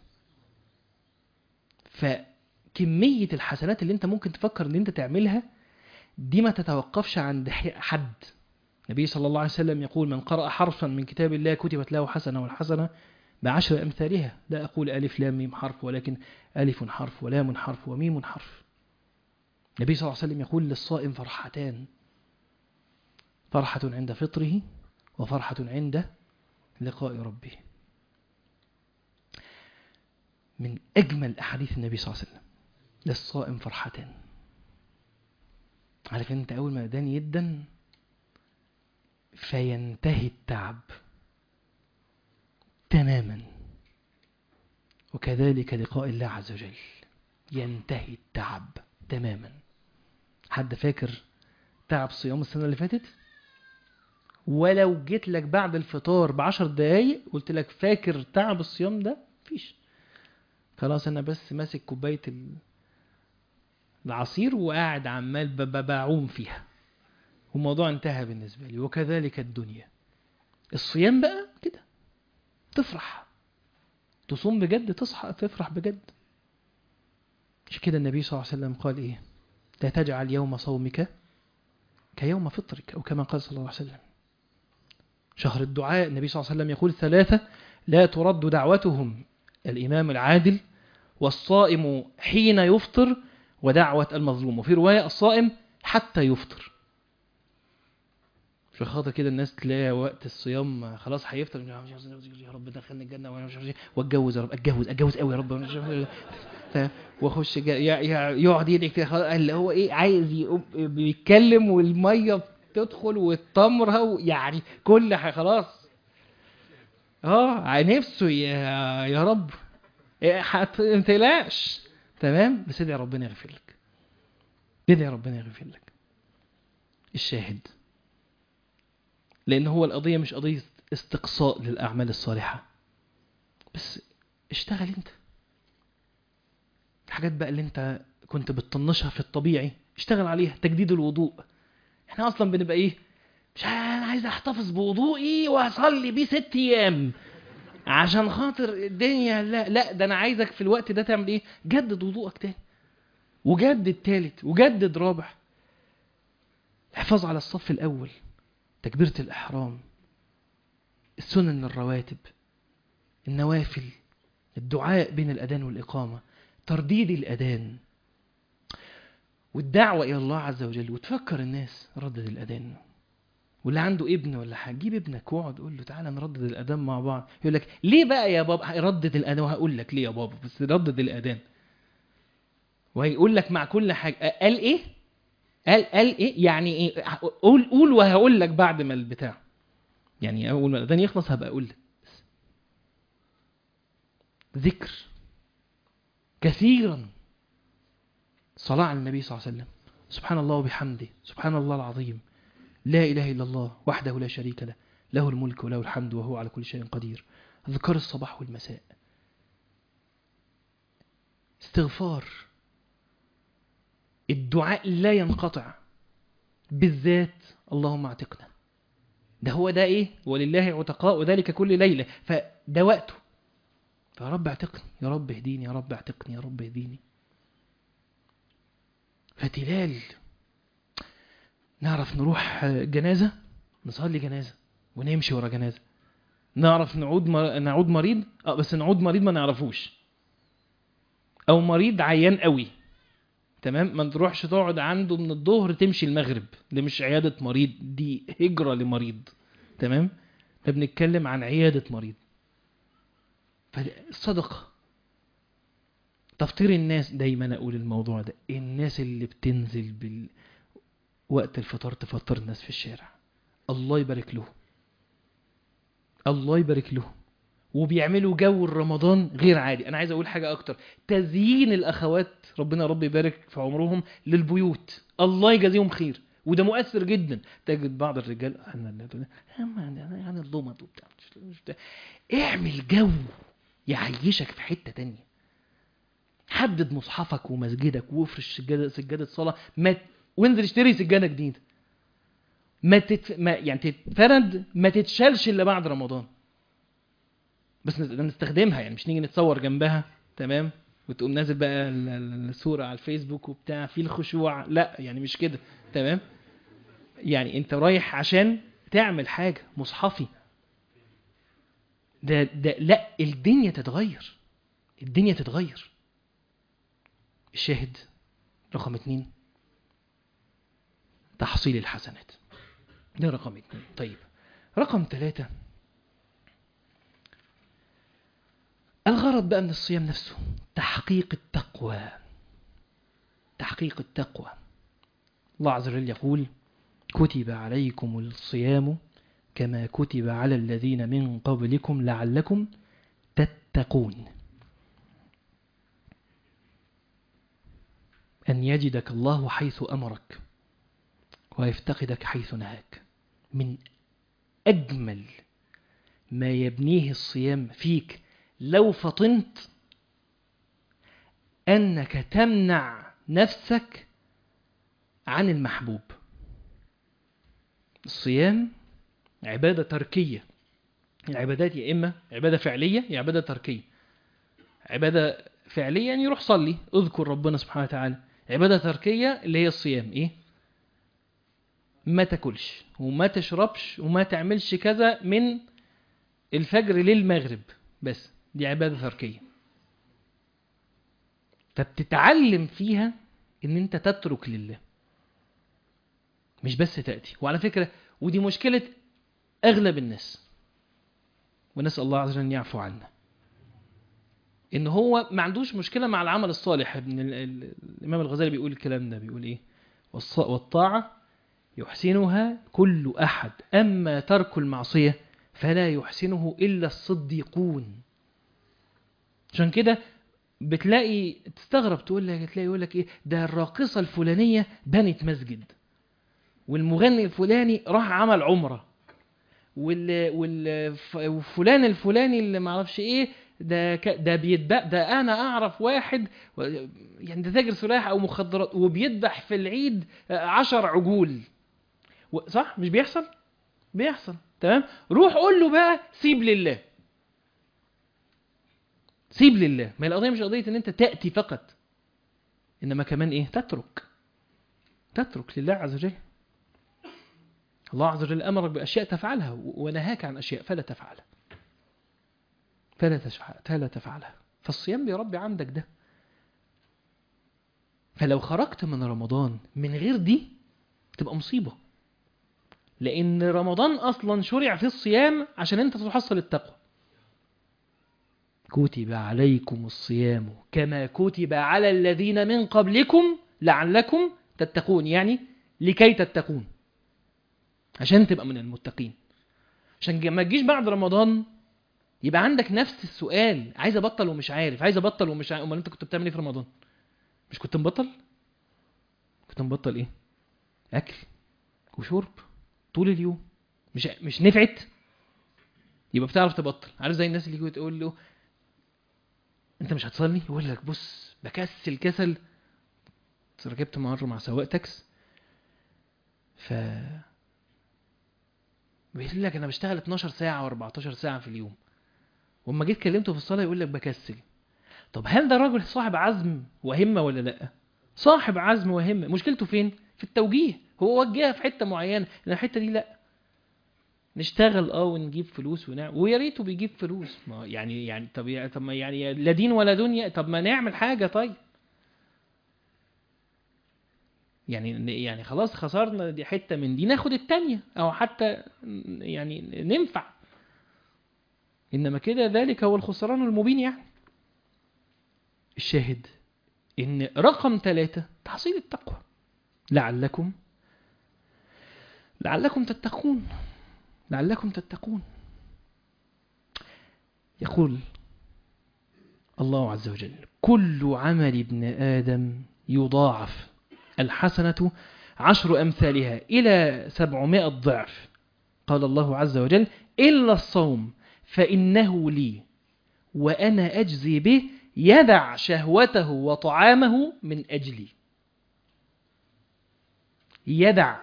فكميه الحسنات اللي انت ممكن تفكر ان انت تعملها دي ما تتوقفش عند حد النبي صلى الله عليه وسلم يقول من قرأ حرفا من كتاب الله كتبت له حسنة والحسنة بعشر أمثالها لا أقول ألف لام ميم حرف ولكن ألف حرف ولام حرف وميم حرف النبي صلى الله عليه وسلم يقول للصائم فرحتان فرحة عند فطره وفرحة عند لقاء ربه من أجمل أحاديث النبي صلى الله عليه وسلم للصائم فرحتان عارف انت اول ما دان يدن فينتهي التعب تماما وكذلك لقاء الله عز وجل ينتهي التعب تماما حد فاكر تعب صيام السنة اللي فاتت ولو جيت لك بعد الفطار بعشر دقايق قلت لك فاكر تعب الصيام ده مفيش خلاص انا بس ماسك كوبايه العصير وقاعد عمال بعوم فيها والموضوع انتهى بالنسبة لي وكذلك الدنيا الصيام بقى كده تفرح تصوم بجد تصحى تفرح بجد مش كده النبي صلى الله عليه وسلم قال ايه لا تجعل يوم صومك كيوم فطرك او كما قال صلى الله عليه وسلم شهر الدعاء النبي صلى الله عليه وسلم يقول ثلاثة لا ترد دعوتهم الإمام العادل والصائم حين يفطر ودعوة المظلوم وفي رواية الصائم حتى يفطر مش خاطر كده الناس تلاقي وقت الصيام خلاص هيفطر يا رب دخلني الجنة وانا مش عارف واتجوز يا رب اتجوز اتجوز قوي يا رب واخش يقعد يدعي كده اللي هو ايه عايز يقوم بيتكلم والميه بتدخل والتمر يعني كل حاجه خلاص اه نفسه يا يا رب ما تقلقش تمام بس ادعي ربنا يغفر لك ادعي ربنا يغفر لك الشاهد لان هو القضيه مش قضيه استقصاء للاعمال الصالحه بس اشتغل انت الحاجات بقى اللي انت كنت بتطنشها في الطبيعي اشتغل عليها تجديد الوضوء احنا اصلا بنبقى ايه مش انا عايز احتفظ بوضوئي واصلي بيه ست ايام عشان خاطر الدنيا لا لا ده انا عايزك في الوقت ده تعمل ايه جدد وضوءك تاني وجدد تالت وجدد رابع الحفاظ على الصف الاول تكبيرة الاحرام السنن الرواتب النوافل الدعاء بين الاذان والاقامه ترديد الاذان والدعوه الى الله عز وجل وتفكر الناس ردد الاذان واللي عنده ابن ولا حاجه جيب ابنك واقعد قول له تعالى نردد الاذان مع بعض يقول لك ليه بقى يا بابا ردد الاذان وهقول لك ليه يا بابا بس ردد الاذان وهيقول لك مع كل حاجه قال ايه قال قال ايه يعني ايه قول قول وهقول لك بعد ما البتاع يعني اول ما الاذان يخلص هبقى اقول لك ذكر كثيرا صلاة على النبي صلى الله عليه وسلم سبحان الله وبحمده سبحان الله العظيم لا إله إلا الله وحده لا شريك له له الملك وله الحمد وهو على كل شيء قدير أذكار الصباح والمساء استغفار الدعاء لا ينقطع بالذات اللهم اعتقنا ده هو ده ايه ولله عتقاء وذلك كل ليلة فده وقته فيا رب اعتقني يا رب اهديني يا رب اعتقني يا رب اهديني فتلال نعرف نروح جنازة نصلي جنازة ونمشي ورا جنازة نعرف نعود مر... نعود مريض اه بس نعود مريض ما نعرفوش او مريض عيان قوي تمام ما تروحش تقعد عنده من الظهر تمشي المغرب دي مش عيادة مريض دي هجرة لمريض تمام احنا بنتكلم عن عيادة مريض فالصدقة تفطير الناس دايما اقول الموضوع ده الناس اللي بتنزل بال... وقت الفطار تفطر الناس في الشارع الله يبارك له الله يبارك له وبيعملوا جو رمضان غير عادي انا عايز اقول حاجه اكتر تزيين الاخوات ربنا رب يبارك في عمرهم للبيوت الله يجازيهم خير وده مؤثر جدا تجد بعض الرجال يعني اللمض وبتاع اعمل جو يعيشك في حته تانية حدد مصحفك ومسجدك وافرش سجاده سجاده صلاه ما وانزل اشتري سجاده جديده ما, تت... ما يعني تتفرد ما تتشالش الا بعد رمضان بس نستخدمها يعني مش نيجي نتصور جنبها تمام وتقوم نازل بقى الصوره على الفيسبوك وبتاع في الخشوع لا يعني مش كده تمام يعني انت رايح عشان تعمل حاجه مصحفي ده ده لا الدنيا تتغير الدنيا تتغير الشاهد رقم اتنين تحصيل الحسنات ده رقم اتنين طيب رقم ثلاثة الغرض بقى من الصيام نفسه تحقيق التقوى تحقيق التقوى الله عز وجل يقول كتب عليكم الصيام كما كتب على الذين من قبلكم لعلكم تتقون أن يجدك الله حيث أمرك ويفتقدك حيث نهاك من أجمل ما يبنيه الصيام فيك لو فطنت أنك تمنع نفسك عن المحبوب الصيام عبادة تركية العبادات يا إما عبادة فعلية يا عبادة تركية عبادة فعلية يعني روح صلي اذكر ربنا سبحانه وتعالى عبادة تركية اللي هي الصيام إيه ما تاكلش وما تشربش وما تعملش كذا من الفجر للمغرب بس دي عبادة تركية فبتتعلم فيها ان انت تترك لله مش بس تأتي وعلى فكرة ودي مشكلة اغلب الناس ونسأل الله عز وجل ان يعفو عنا ان هو ما عندوش مشكلة مع العمل الصالح ابن الامام الغزالي بيقول الكلام ده بيقول ايه والطاعة يحسنها كل أحد أما ترك المعصية فلا يحسنه إلا الصديقون عشان كده بتلاقي تستغرب تقول لك تلاقي يقول لك ايه ده الراقصه الفلانيه بنت مسجد والمغني الفلاني راح عمل عمره وال والفلان الفلاني اللي ما اعرفش ايه ده ك... ده بيتباع ده انا اعرف واحد يعني ده تاجر سلاح او مخدرات وبيذبح في العيد عشر عجول و... صح مش بيحصل بيحصل تمام روح قول له بقى سيب لله سيب لله ما القضيه مش قضيه ان انت تاتي فقط انما كمان ايه تترك تترك لله عز وجل الله عز وجل امرك باشياء تفعلها ونهاك عن اشياء فلا تفعلها فلا فلا تفعلها فالصيام بيربي عندك ده فلو خرجت من رمضان من غير دي تبقى مصيبة لأن رمضان أصلا شرع في الصيام عشان أنت تحصل التقوى كتب عليكم الصيام كما كتب على الذين من قبلكم لعلكم تتقون يعني لكي تتقون عشان تبقى من المتقين عشان ما تجيش بعد رمضان يبقى عندك نفس السؤال عايز ابطل ومش عارف عايز ابطل ومش عارف امال انت كنت بتعمل ايه في رمضان مش كنت مبطل كنت مبطل ايه اكل وشرب طول اليوم مش مش نفعت يبقى بتعرف تبطل عارف زي الناس اللي يجوا تقول له انت مش هتصلي يقول لك بص بكسل كسل ركبت مره مع سواق تاكس ف بيقول لك انا بشتغل 12 ساعه و14 ساعه في اليوم واما جيت كلمته في الصلاه يقول لك بكسل طب هل ده راجل صاحب عزم وهمه ولا لا صاحب عزم وهمه مشكلته فين في التوجيه هو وجهها في حته معينه لان الحته دي لا نشتغل اه ونجيب فلوس ونعمل ويا ريته بيجيب فلوس ما يعني يعني طب يا- طب ما يعني لا دين ولا دنيا طب ما نعمل حاجه طيب يعني يعني خلاص خسرنا دي حته من دي ناخد التانية او حتى يعني ننفع انما كده ذلك هو الخسران المبين يعني الشاهد ان رقم ثلاثة تحصيل التقوى لعلكم لعلكم تتقون لعلكم تتقون يقول الله عز وجل كل عمل ابن آدم يضاعف الحسنة عشر أمثالها إلى سبعمائة ضعف قال الله عز وجل إلا الصوم فإنه لي وأنا أجزي به يدع شهوته وطعامه من أجلي يدع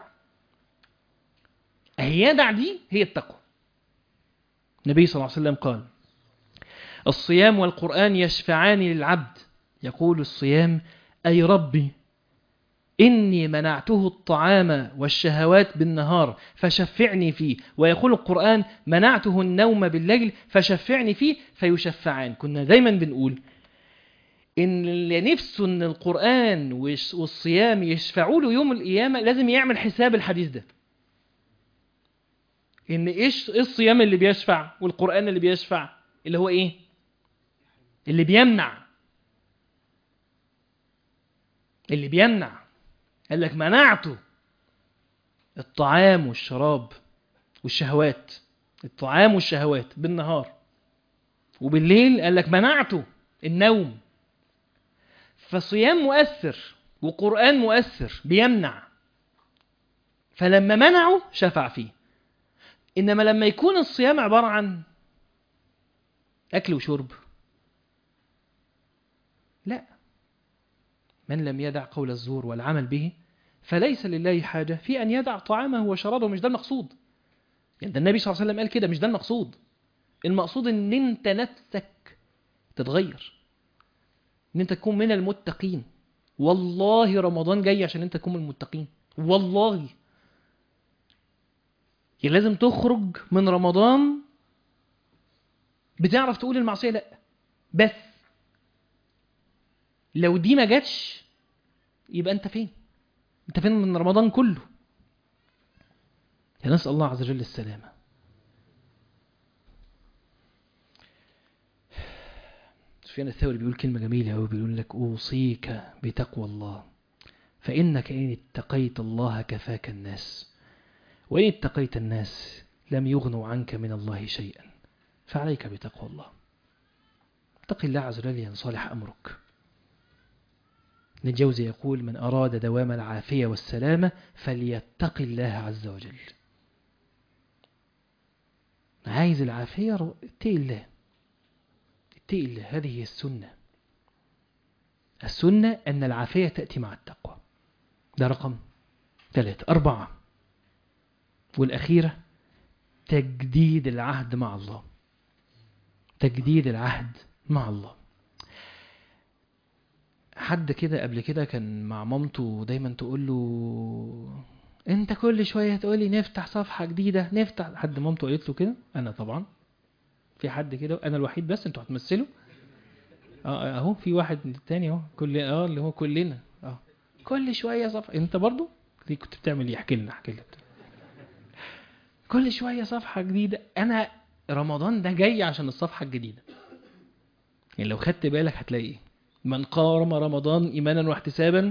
أهي يدع دي هي التقوى النبي صلى الله عليه وسلم قال الصيام والقرآن يشفعان للعبد يقول الصيام أي ربي إني منعته الطعام والشهوات بالنهار فشفعني فيه ويقول القرآن منعته النوم بالليل فشفعني فيه فيشفعان كنا دايما بنقول إن اللي نفسه إن القرآن والش- والصيام يشفعوا له يوم القيامة لازم يعمل حساب الحديث ده إن إيش إيه الصيام اللي بيشفع والقرآن اللي بيشفع اللي هو إيه اللي بيمنع اللي بيمنع قال لك منعته الطعام والشراب والشهوات الطعام والشهوات بالنهار وبالليل قال لك منعته النوم فصيام مؤثر وقرآن مؤثر بيمنع فلما منعه شفع فيه إنما لما يكون الصيام عبارة عن أكل وشرب لا من لم يدع قول الزور والعمل به فليس لله حاجة في أن يدع طعامه وشرابه مش ده المقصود يعني ده النبي صلى الله عليه وسلم قال كده مش ده المقصود المقصود ان انت نفسك تتغير ان انت تكون من المتقين والله رمضان جاي عشان انت تكون من المتقين والله يعني لازم تخرج من رمضان بتعرف تقول المعصية لا بس لو دي ما جاتش يبقى انت فين انت فين من رمضان كله يا نسأل الله عز وجل السلامة سفيان الثوري بيقول كلمة جميلة أوي بيقول لك أوصيك بتقوى الله فإنك إن اتقيت الله كفاك الناس وإن اتقيت الناس لم يغنوا عنك من الله شيئا فعليك بتقوى الله اتق الله عز وجل ينصلح أمرك ابن الجوزي يقول من أراد دوام العافية والسلامة فليتق الله عز وجل عايز العافية رو- اتقي الله اتقي الله هذه هي السنة السنة أن العافية تأتي مع التقوى ده رقم ثلاثة أربعة والأخيرة تجديد العهد مع الله تجديد العهد مع الله حد كده قبل كده كان مع مامته دايما تقول له انت كل شويه تقولي نفتح صفحه جديده نفتح حد مامته قالت له كده انا طبعا في حد كده انا الوحيد بس انتوا هتمثلوا اه اهو في واحد تاني اهو كل اه اللي هو كلنا اه كل شويه صفحه انت برضو دي كنت بتعمل ايه احكي لنا احكي لنا كل شويه صفحه جديده انا رمضان ده جاي عشان الصفحه الجديده يعني لو خدت بالك هتلاقي ايه من قام رمضان ايمانا واحتسابا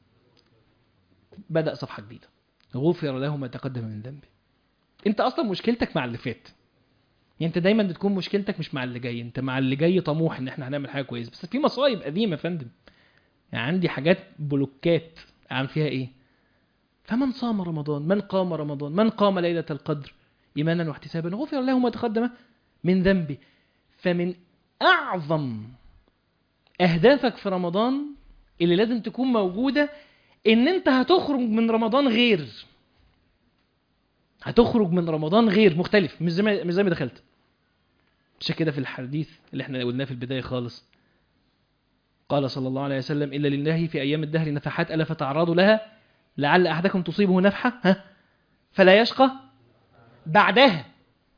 بدا صفحه جديده غفر له ما تقدم من ذنبه انت اصلا مشكلتك مع اللي فات يعني انت دايما بتكون مشكلتك مش مع اللي جاي انت مع اللي جاي طموح ان احنا هنعمل حاجه كويسه بس في مصايب قديمه يا فندم يعني عندي حاجات بلوكات اعمل فيها ايه فمن صام رمضان من قام رمضان من قام ليله القدر ايمانا واحتسابا غفر له ما تقدم من ذنبه فمن اعظم اهدافك في رمضان اللي لازم تكون موجوده ان انت هتخرج من رمضان غير هتخرج من رمضان غير مختلف مش زي ما مش زي ما دخلت عشان كده في الحديث اللي احنا قلناه في البدايه خالص قال صلى الله عليه وسلم الا لله في ايام الدهر نفحات الا فتعرضوا لها لعل أحدكم تصيبه نفحة ها فلا يشقى بعدها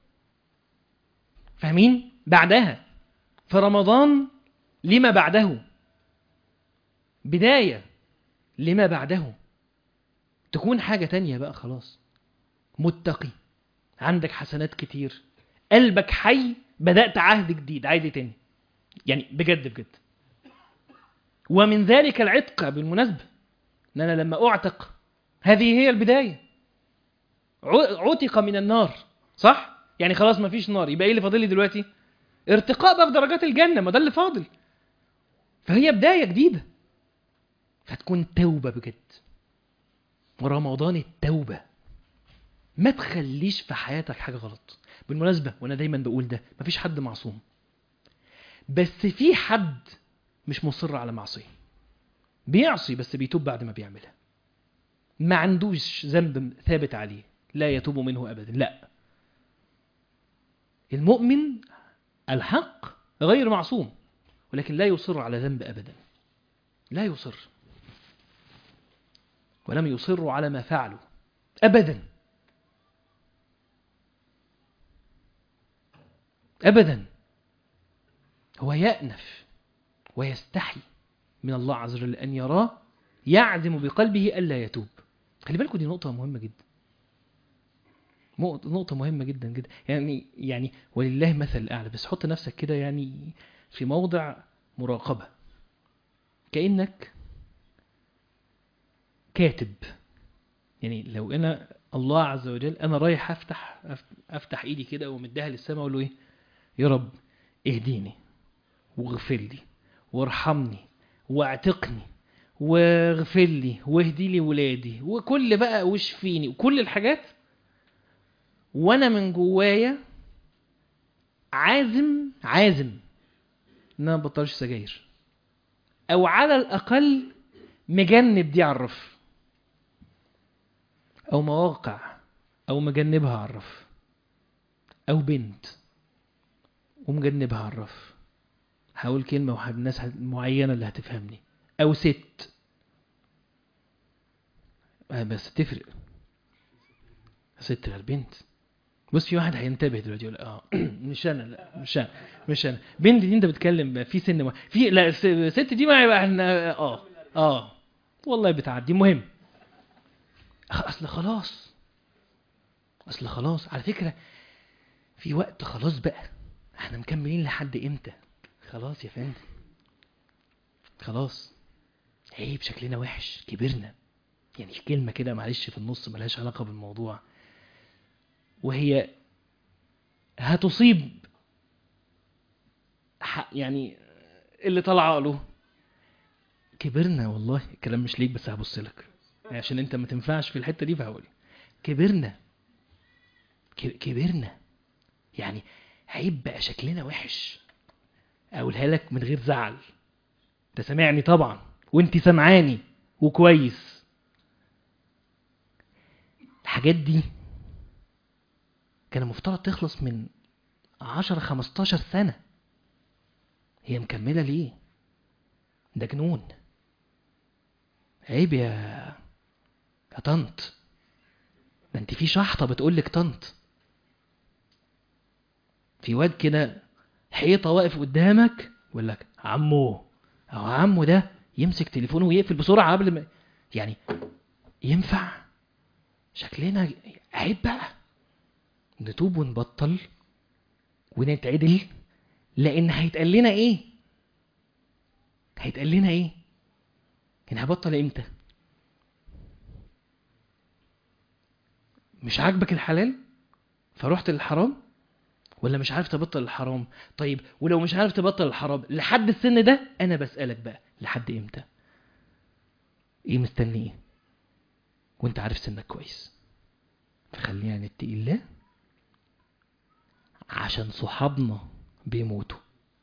فاهمين بعدها فرمضان لما بعده بداية لما بعده تكون حاجة تانية بقى خلاص متقي عندك حسنات كتير قلبك حي بدأت عهد جديد عايز تاني يعني بجد بجد ومن ذلك العتق بالمناسبة ان انا لما اعتق هذه هي البداية عتق من النار صح يعني خلاص ما فيش نار يبقى ايه اللي فاضل لي دلوقتي ارتقاء بقى في درجات الجنة ما ده اللي فاضل فهي بداية جديدة فتكون توبة بجد ورمضان التوبة ما تخليش في حياتك حاجة غلط بالمناسبة وانا دايما بقول ده مفيش حد معصوم بس في حد مش مصر على معصية بيعصي بس بيتوب بعد ما بيعملها ما عندوش ذنب ثابت عليه لا يتوب منه أبدا لا المؤمن الحق غير معصوم ولكن لا يصر على ذنب أبدا لا يصر ولم يصروا على ما فعلوا أبدا أبدا هو يأنف ويستحي من الله عز وجل أن يراه يعزم بقلبه ألا يتوب خلي بالكم دي نقطة مهمة جدا نقطة مهمة جدا جدا يعني يعني ولله مثل الأعلى بس حط نفسك كده يعني في موضع مراقبة كأنك كاتب يعني لو أنا الله عز وجل أنا رايح أفتح أفتح إيدي كده ومديها للسماء وأقول له إيه يا رب اهديني واغفر لي وارحمني واعتقني واغفر لي واهدي لي ولادي وكل بقى واشفيني وكل الحاجات وانا من جوايا عازم عازم ان انا ما بطلش سجاير او على الاقل مجنب دي على الرف او مواقع او مجنبها على الرف او بنت ومجنبها على الرف هقول كلمة وحد الناس معينة اللي هتفهمني أو ست بس تفرق ست غير بنت بص في واحد هينتبه دلوقتي يقول اه مش انا لا مش انا مش انا بنت دي انت بتتكلم في سن ما في لا ست دي ما يبقى احنا اه اه والله بتعدي مهم اصل خلاص اصل خلاص على فكره في وقت خلاص بقى احنا مكملين لحد امتى خلاص يا فندم خلاص عيب شكلنا وحش كبرنا يعني كلمة كده معلش في النص ملهاش علاقة بالموضوع وهي هتصيب يعني اللي طلع له كبرنا والله الكلام مش ليك بس هبص لك عشان انت ما تنفعش في الحتة دي فهقول كبرنا كبرنا يعني عيب بقى شكلنا وحش اقولها لك من غير زعل انت سامعني طبعا وانت سامعاني وكويس الحاجات دي كان المفترض تخلص من عشرة خمستاشر سنة هي مكملة ليه ده جنون عيب يا يا طنط ده انت في شحطة بتقولك طنط في واد كده حيطة واقف قدامك يقول لك عمو أو عمو ده يمسك تليفونه ويقفل بسرعة قبل ما يعني ينفع شكلنا عيب بقى نتوب ونبطل ونتعدل لأن هيتقال لنا إيه؟ هيتقال لنا إيه؟ إن هبطل إمتى؟ مش عاجبك الحلال؟ فروحت للحرام؟ ولا مش عارف تبطل الحرام طيب ولو مش عارف تبطل الحرام لحد السن ده انا بسألك بقى لحد امتى ايه مستني ايه وانت عارف سنك كويس فخلينا نتقي الله عشان صحابنا بيموتوا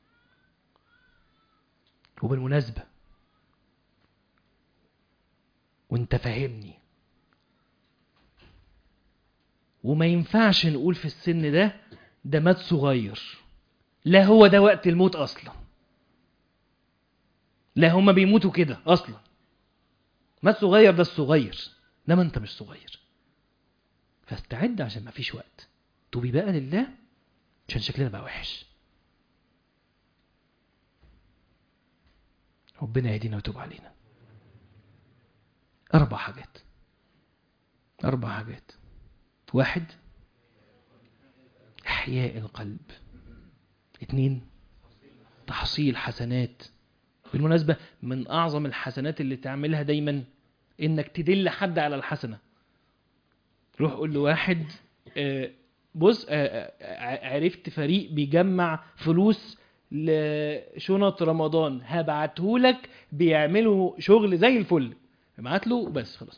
وبالمناسبة وانت فاهمني وما ينفعش نقول في السن ده ده مات صغير لا هو ده وقت الموت اصلا لا هما بيموتوا كده اصلا مات صغير ده الصغير انما انت مش صغير فاستعد عشان ما فيش وقت توبي بقى لله عشان شكلنا بقى وحش ربنا يهدينا ويتوب علينا أربع حاجات أربع حاجات واحد إحياء القلب اتنين تحصيل حسنات بالمناسبة من أعظم الحسنات اللي تعملها دايما إنك تدل حد على الحسنة روح قول له واحد آه، بص آه، آه، عرفت فريق بيجمع فلوس لشنط رمضان هبعتهولك بيعملوا شغل زي الفل ابعت له بس خلاص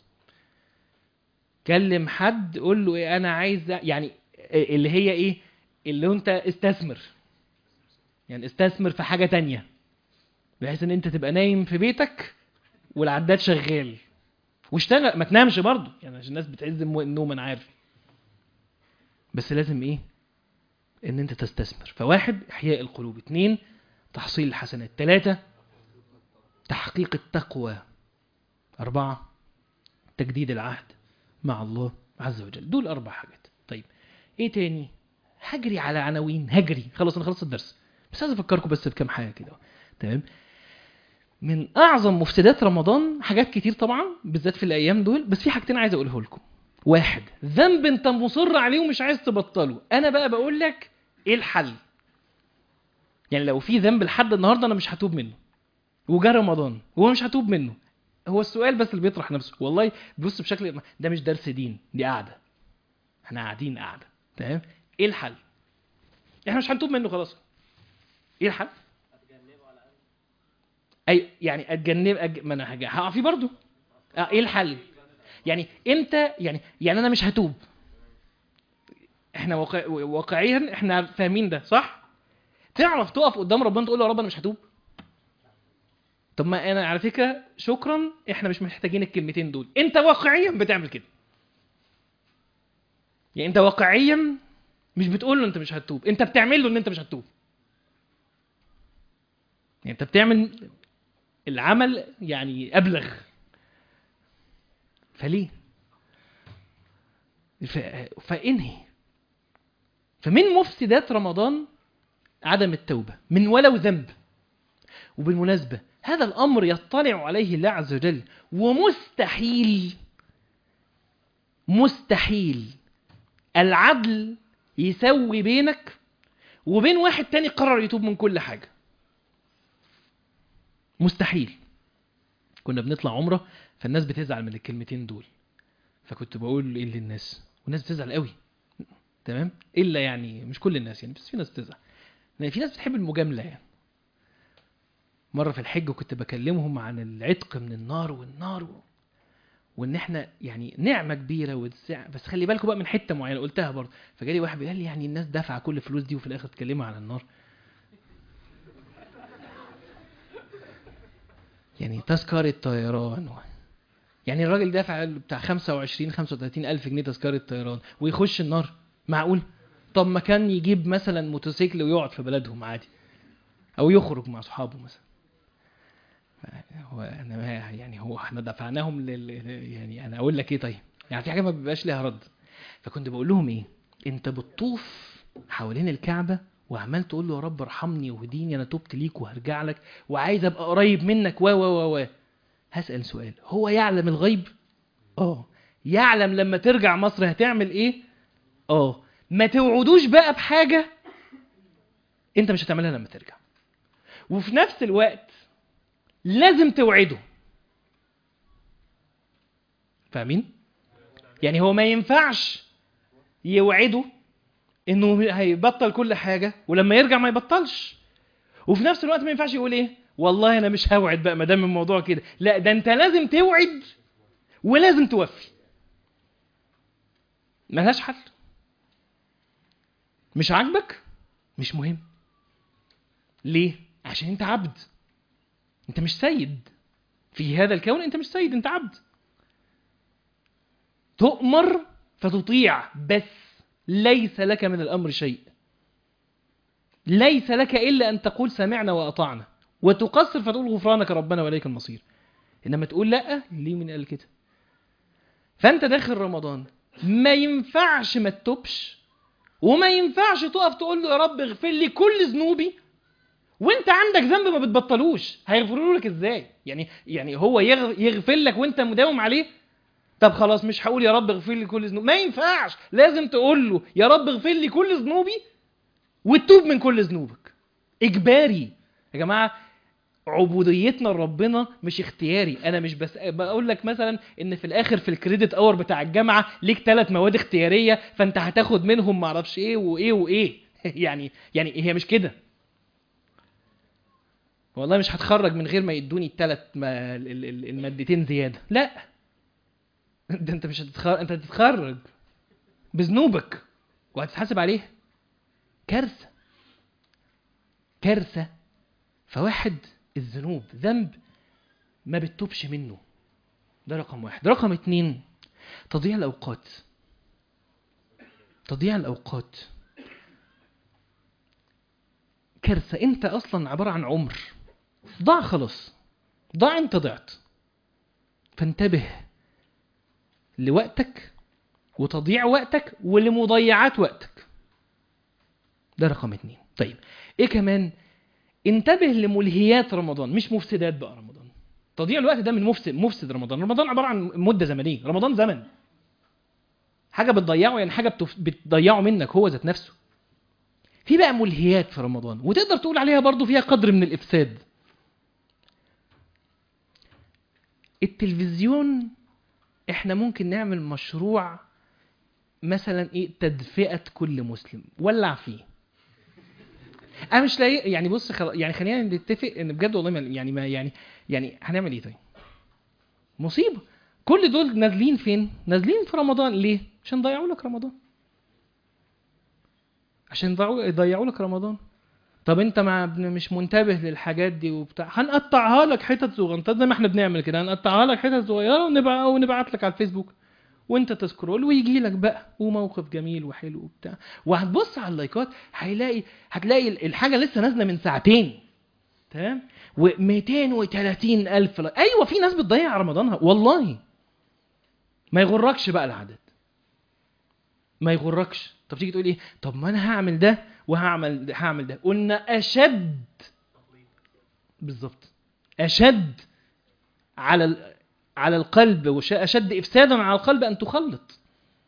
كلم حد قول له ايه انا عايز يعني اللي هي ايه اللي انت استثمر يعني استثمر في حاجة تانية بحيث ان انت تبقى نايم في بيتك والعداد شغال واشتغل ما تنامش برضه يعني عشان الناس بتعز مو- النوم انا عارف بس لازم ايه ان انت تستثمر فواحد احياء القلوب اتنين تحصيل الحسنات تلاتة تحقيق التقوى أربعة تجديد العهد مع الله عز وجل دول أربع حاجات طيب إيه تاني هجري على عناوين هجري خلاص أنا خلصت الدرس بس عايز أفكركم بس بكام حاجة كده تمام من أعظم مفسدات رمضان حاجات كتير طبعا بالذات في الأيام دول بس في حاجتين عايز أقوله لكم واحد ذنب أنت مصر عليه ومش عايز تبطله أنا بقى بقول لك إيه الحل يعني لو في ذنب لحد النهارده أنا مش هتوب منه وجا رمضان وهو مش هتوب منه هو السؤال بس اللي بيطرح نفسه والله بص بشكل ده مش درس دين دي قاعده احنا قاعدين قاعده تمام ايه الحل احنا مش هنتوب منه خلاص ايه الحل اي يعني اتجنب أج... ما انا هج- هقع فيه برضه اه ايه الحل يعني امتى يعني يعني انا مش هتوب احنا واقع... واقعيا احنا فاهمين ده صح تعرف تقف قدام ربنا تقول له يا رب انا مش هتوب طب ما انا على فكره شكرا احنا مش محتاجين الكلمتين دول انت واقعيا بتعمل كده يعني انت واقعيا مش بتقول له انت مش هتتوب انت بتعمل له ان انت مش هتتوب يعني انت بتعمل العمل يعني ابلغ فليه ف... فانهي فمن مفسدات رمضان عدم التوبه من ولو ذنب وبالمناسبة هذا الأمر يطلع عليه الله عز وجل ومستحيل مستحيل العدل يسوي بينك وبين واحد تاني قرر يتوب من كل حاجة مستحيل كنا بنطلع عمرة فالناس بتزعل من الكلمتين دول فكنت بقول ايه للناس والناس بتزعل قوي تمام الا يعني مش كل الناس يعني بس في ناس بتزعل لان في ناس بتحب المجامله يعني مرة في الحج كنت بكلمهم عن العتق من النار والنار و... وان احنا يعني نعمة كبيرة وتسع بس خلي بالكم بقى من حتة معينة قلتها برضه فجالي واحد بيقول لي يعني الناس دافعة كل الفلوس دي وفي الاخر تكلموا على النار يعني تذكرة طيران و... يعني الراجل دافع بتاع 25 35 ألف جنيه تذكرة طيران ويخش النار معقول طب ما كان يجيب مثلا موتوسيكل ويقعد في بلدهم عادي او يخرج مع اصحابه مثلا هو انا يعني هو احنا دفعناهم لل يعني انا اقول لك ايه طيب يعني في حاجه ما بيبقاش ليها رد فكنت بقول لهم ايه انت بتطوف حوالين الكعبه وعمال تقول له يا رب ارحمني واهديني انا تبت ليك وهرجع لك وعايز ابقى قريب منك و و و و هسال سؤال هو يعلم الغيب اه يعلم لما ترجع مصر هتعمل ايه اه ما توعدوش بقى بحاجه انت مش هتعملها لما ترجع وفي نفس الوقت لازم توعده فاهمين يعني هو ما ينفعش يوعده انه هيبطل كل حاجه ولما يرجع ما يبطلش وفي نفس الوقت ما ينفعش يقول ايه والله انا مش هوعد بقى ما دام الموضوع كده لا ده انت لازم توعد ولازم توفي ملهاش حل مش عاجبك مش مهم ليه عشان انت عبد انت مش سيد في هذا الكون انت مش سيد انت عبد تؤمر فتطيع بس ليس لك من الامر شيء ليس لك الا ان تقول سمعنا واطعنا وتقصر فتقول غفرانك ربنا واليك المصير انما تقول لا ليه من قال كده فانت داخل رمضان ما ينفعش ما تتوبش وما ينفعش تقف تقول له يا رب اغفر لي كل ذنوبي وانت عندك ذنب ما بتبطلوش هيغفروا لك ازاي يعني يعني هو يغ- يغفر لك وانت مداوم عليه طب خلاص مش هقول يا رب اغفر لي كل ذنوبي ما ينفعش لازم تقول له يا رب اغفر لي كل ذنوبي وتتوب من كل ذنوبك اجباري يا جماعه عبوديتنا لربنا مش اختياري انا مش بس بقول لك مثلا ان في الاخر في الكريدت اور بتاع الجامعه ليك ثلاث مواد اختياريه فانت هتاخد منهم معرفش ايه وايه وايه يعني يعني هي مش كده والله مش هتخرج من غير ما يدوني الثلاث ما ال- ال- المادتين زياده لا ده انت مش هتتخرج انت هتتخرج بذنوبك وهتتحاسب عليها كارثه كارثه فواحد الذنوب ذنب ما بتتوبش منه ده رقم واحد رقم اتنين تضييع الأوقات تضييع الأوقات كارثة أنت أصلا عبارة عن عمر ضاع خلاص ضاع أنت ضعت فانتبه لوقتك وتضييع وقتك ولمضيعات وقتك ده رقم اتنين طيب ايه كمان انتبه لملهيات رمضان مش مفسدات بقى رمضان تضييع الوقت ده من مفسد مفسد رمضان رمضان عباره عن مده زمنيه رمضان زمن حاجه بتضيعه يعني حاجه بتف... بتضيعه منك هو ذات نفسه في بقى ملهيات في رمضان وتقدر تقول عليها برضو فيها قدر من الافساد التلفزيون احنا ممكن نعمل مشروع مثلا ايه تدفئه كل مسلم ولع فيه انا مش لاقي يعني بص خل... يعني خلينا نتفق ان بجد والله ما يعني ما يعني يعني هنعمل ايه طيب؟ مصيبه كل دول نازلين فين؟ نازلين في رمضان ليه؟ عشان يضيعوا لك رمضان عشان يضيعوا يضيعوا لك رمضان طب انت ما مش منتبه للحاجات دي وبتاع هنقطعها لك حتت صغيره زي ما احنا بنعمل كده هنقطعها لك حتت صغيره ونبقى ونبعت لك على الفيسبوك وانت تسكرول ويجي لك بقى وموقف جميل وحلو وبتاع وهتبص على اللايكات هيلاقي هتلاقي الحاجه لسه نازله من ساعتين تمام و230 الف لايك ايوه في ناس بتضيع رمضانها والله ما يغركش بقى العدد ما يغركش طب تيجي تقول ايه طب ما انا هعمل ده وهعمل ده هعمل ده قلنا اشد بالظبط اشد على ال... على القلب واشد افسادا على القلب ان تخلط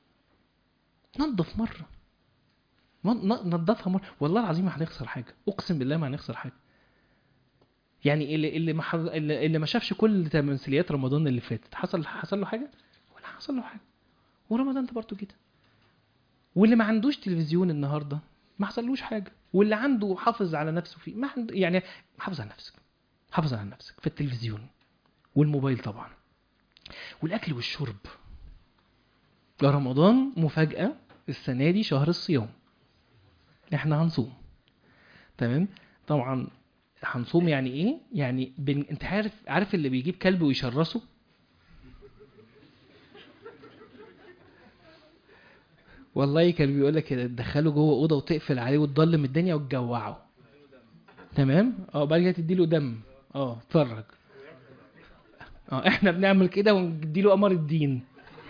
نظف مره نظفها مره والله العظيم ما هنخسر حاجه اقسم بالله ما هنخسر حاجه يعني اللي اللي ما حض... اللي اللي ما شافش كل تمثيليات رمضان اللي فاتت حصل حصل له حاجه ولا حصل له حاجه ورمضان ده برضه كده واللي ما عندوش تلفزيون النهارده ما حصلوش حاجه واللي عنده حافظ على نفسه فيه ما عنده يعني حافظ على نفسك حافظ على نفسك في التلفزيون والموبايل طبعا والاكل والشرب رمضان مفاجاه السنه دي شهر الصيام احنا هنصوم تمام طبعا هنصوم يعني ايه يعني بن... انت عارف عارف اللي بيجيب كلب ويشرسه والله كان بيقول لك كده تدخله جوه اوضه وتقفل عليه وتضلم الدنيا وتجوعه تمام اه بعد كده تديله دم اه اتفرج اه احنا بنعمل كده ونديله قمر الدين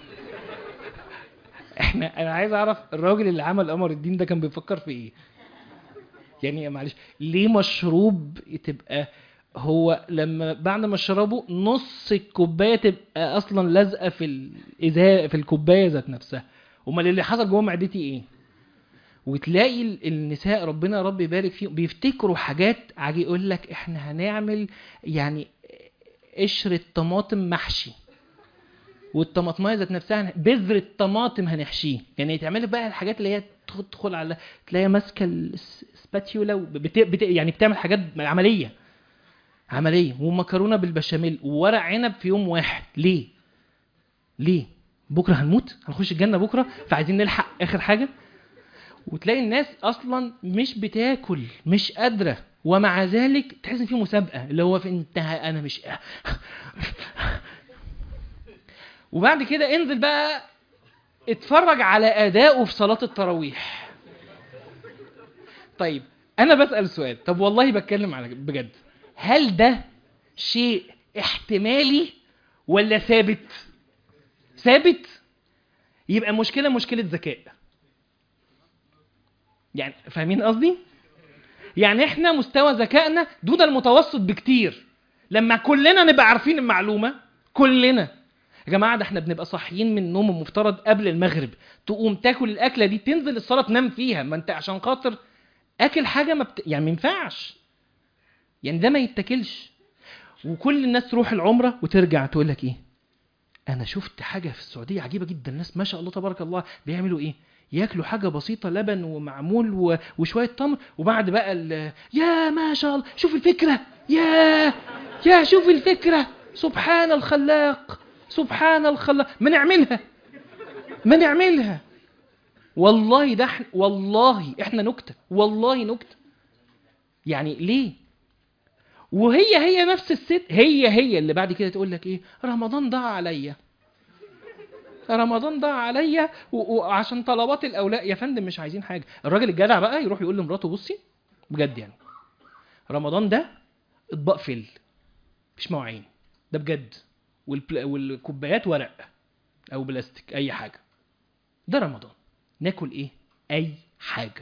احنا انا عايز اعرف الراجل اللي عمل قمر الدين ده كان بيفكر في ايه يعني معلش ليه مشروب تبقى هو لما بعد ما اشربه نص الكوبايه تبقى اصلا لازقه في الازازه في الكوبايه ذات نفسها امال اللي حصل جوه معدتي ايه وتلاقي النساء ربنا يا رب يبارك فيهم بيفتكروا حاجات عاجي يقول لك احنا هنعمل يعني قشرة طماطم محشي والطماطمايه ذات نفسها بذر الطماطم هنحشيه يعني تعمل بقى الحاجات اللي هي تدخل على تلاقيها ماسكه السباتيولا بت... بت... يعني بتعمل حاجات عمليه عمليه ومكرونه بالبشاميل وورق عنب في يوم واحد ليه ليه بكره هنموت هنخش الجنه بكره فعايزين نلحق اخر حاجه وتلاقي الناس اصلا مش بتاكل مش قادره ومع ذلك تحس ان في مسابقه اللي هو في انتهى انا مش وبعد كده انزل بقى اتفرج على اداؤه في صلاه التراويح طيب انا بسال سؤال طب والله بتكلم على بجد هل ده شيء احتمالي ولا ثابت ثابت يبقى مشكله مشكله ذكاء يعني فاهمين قصدي يعني احنا مستوى ذكائنا دون المتوسط بكتير لما كلنا نبقى عارفين المعلومه كلنا يا جماعه ده احنا بنبقى صاحيين من النوم المفترض قبل المغرب تقوم تاكل الاكله دي تنزل الصلاه تنام فيها ما انت عشان خاطر اكل حاجه ما بت... يعني ما ينفعش يعني ده ما يتاكلش وكل الناس تروح العمره وترجع تقول لك ايه انا شفت حاجه في السعوديه عجيبه جدا الناس ما شاء الله تبارك الله بيعملوا ايه ياكلوا حاجه بسيطه لبن ومعمول و... وشويه تمر وبعد بقى ال... يا ما شاء الله شوف الفكره يا يا شوف الفكره سبحان الخلاق سبحان الخلاق ما نعملها ما نعملها والله ده احنا والله احنا نكته والله نكته يعني ليه وهي هي نفس الست هي هي اللي بعد كده تقول لك ايه رمضان ضاع عليا رمضان ضاع عليا و- وعشان طلبات الاولاد يا فندم مش عايزين حاجه الراجل الجدع بقى يروح يقول لمراته بصي بجد يعني رمضان ده اطباق فل مفيش مواعين ده بجد والبلا... والكوبايات ورق او بلاستيك اي حاجه ده رمضان ناكل ايه اي حاجه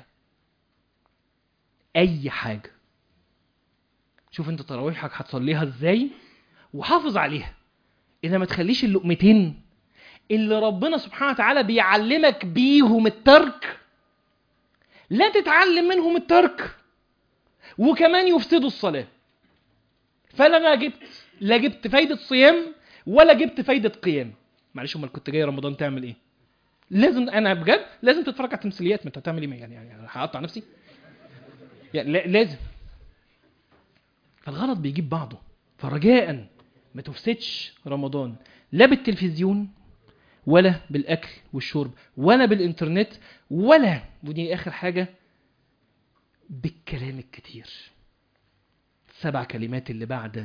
اي حاجه شوف انت تراويحك هتصليها ازاي وحافظ عليها اذا ما تخليش اللقمتين اللي ربنا سبحانه وتعالى بيعلمك بيهم الترك لا تتعلم منهم الترك وكمان يفسدوا الصلاة فلا انا جبت لا جبت فايدة صيام ولا جبت فايدة قيام معلش امال كنت جاي رمضان تعمل ايه لازم انا بجد لازم تتفرج على التمثيليات ما انت هتعمل ايه يعني يعني هقطع نفسي يعني لا- لازم فالغلط بيجيب بعضه فرجاء ما تفسدش رمضان لا بالتلفزيون ولا بالاكل والشرب ولا بالانترنت ولا ودي اخر حاجه بالكلام الكتير السبع كلمات اللي بعد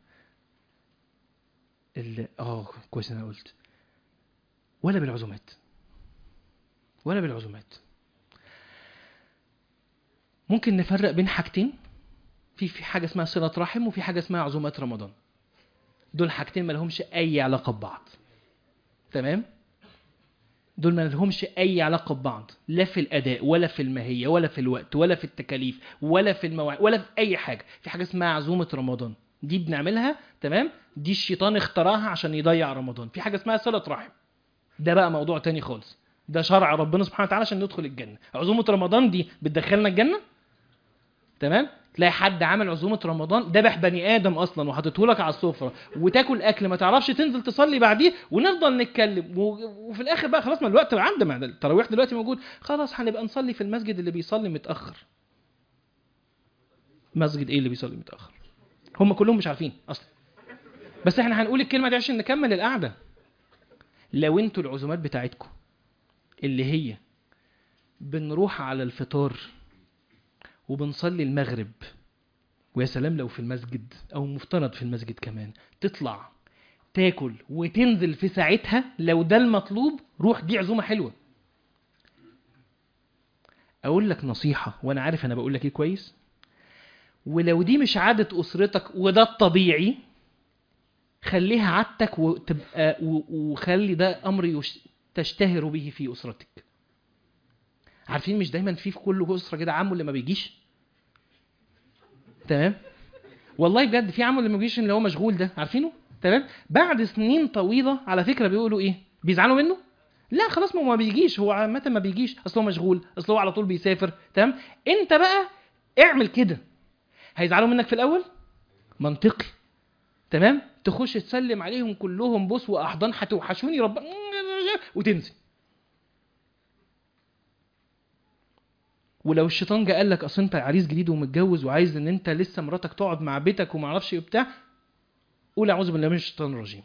اللي اه كويس انا قلت ولا بالعزومات ولا بالعزومات ممكن نفرق بين حاجتين في في حاجه اسمها صله رحم وفي حاجه اسمها عزومات رمضان دول حاجتين ما لهمش اي علاقه ببعض تمام دول ما لهمش اي علاقه ببعض لا في الاداء ولا في الماهيه ولا في الوقت ولا في التكاليف ولا في المواعيد ولا في اي حاجه في حاجه اسمها عزومه رمضان دي بنعملها تمام دي الشيطان اخترعها عشان يضيع رمضان في حاجه اسمها صله رحم ده بقى موضوع تاني خالص ده شرع ربنا سبحانه وتعالى عشان ندخل الجنه عزومه رمضان دي بتدخلنا الجنه تمام تلاقي حد عامل عزومه رمضان ذبح بني ادم اصلا وحاطته لك على السفره وتاكل اكل ما تعرفش تنزل تصلي بعديه ونفضل نتكلم و... وفي الاخر بقى خلاص ما الوقت عدى ما التراويح دلوقتي موجود خلاص هنبقى نصلي في المسجد اللي بيصلي متاخر مسجد ايه اللي بيصلي متاخر هم كلهم مش عارفين اصلا بس احنا هنقول الكلمه دي عشان نكمل القعده لو انتوا العزومات بتاعتكم اللي هي بنروح على الفطار وبنصلي المغرب ويا سلام لو في المسجد او مفترض في المسجد كمان تطلع تاكل وتنزل في ساعتها لو ده المطلوب روح دي عزومه حلوه اقول لك نصيحه وانا عارف انا بقول لك ايه كويس ولو دي مش عاده اسرتك وده الطبيعي خليها عادتك وتبقى و- وخلي ده امر يش- تشتهر به في اسرتك عارفين مش دايما في في كل اسره كده عمه اللي ما بيجيش تمام والله بجد في عمه اللي ما بيجيش اللي هو مشغول ده عارفينه تمام بعد سنين طويله على فكره بيقولوا ايه بيزعلوا منه لا خلاص ما هو ما بيجيش هو عامه ما بيجيش اصل هو مشغول اصل هو على طول بيسافر تمام انت بقى اعمل كده هيزعلوا منك في الاول منطقي تمام تخش تسلم عليهم كلهم بوس واحضان هتوحشوني رب وتنزل ولو الشيطان جه قال لك اصل انت عريس جديد ومتجوز وعايز ان انت لسه مراتك تقعد مع بيتك وما اعرفش ايه وبتاع قول اعوذ بالله من الشيطان الرجيم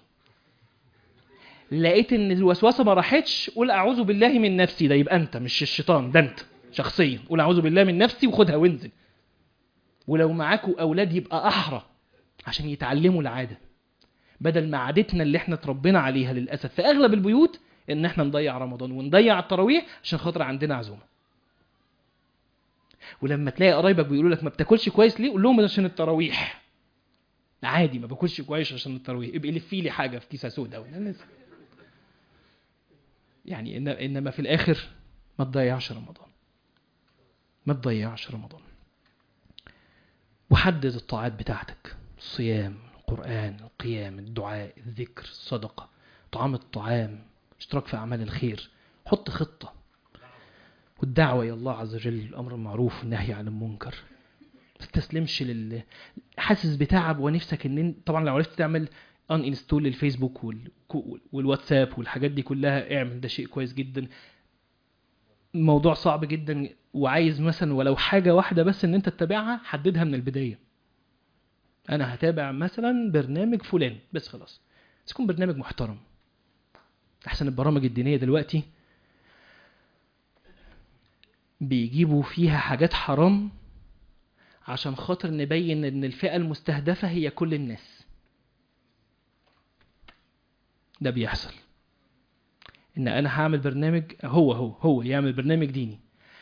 لقيت ان الوسوسه ما راحتش قول اعوذ بالله من نفسي ده يبقى انت مش الشيطان ده انت شخصيا قول اعوذ بالله من نفسي وخدها وانزل ولو معاكوا اولاد يبقى احرى عشان يتعلموا العاده بدل ما عادتنا اللي احنا اتربينا عليها للاسف في اغلب البيوت ان احنا نضيع رمضان ونضيع التراويح عشان خاطر عندنا عزومه ولما تلاقي قرايبك بيقولوا لك ما بتاكلش كويس ليه قول لهم عشان التراويح عادي ما باكلش كويس عشان التراويح ابقي لفي لي حاجه في كيسه سوداء ولا لازم يعني إن- انما في الاخر ما تضيعش رمضان ما تضيعش رمضان وحدد الطاعات بتاعتك الصيام القرآن القيام الدعاء الذكر الصدقة طعام الطعام اشتراك في أعمال الخير حط خطة والدعوة إلى الله عز وجل الأمر المعروف والنهي عن المنكر ما تستسلمش لل حاسس بتعب ونفسك ان انت طبعا لو عرفت تعمل ان انستول للفيسبوك وال... والواتساب والحاجات دي كلها اعمل ده شيء كويس جدا الموضوع صعب جدا وعايز مثلا ولو حاجة واحدة بس ان انت تتابعها حددها من البداية انا هتابع مثلا برنامج فلان بس خلاص بس يكون برنامج محترم احسن البرامج الدينية دلوقتي بيجيبوا فيها حاجات حرام عشان خاطر نبين ان الفئة المستهدفة هي كل الناس ده بيحصل ان انا هعمل برنامج هو هو هو يعمل برنامج ديني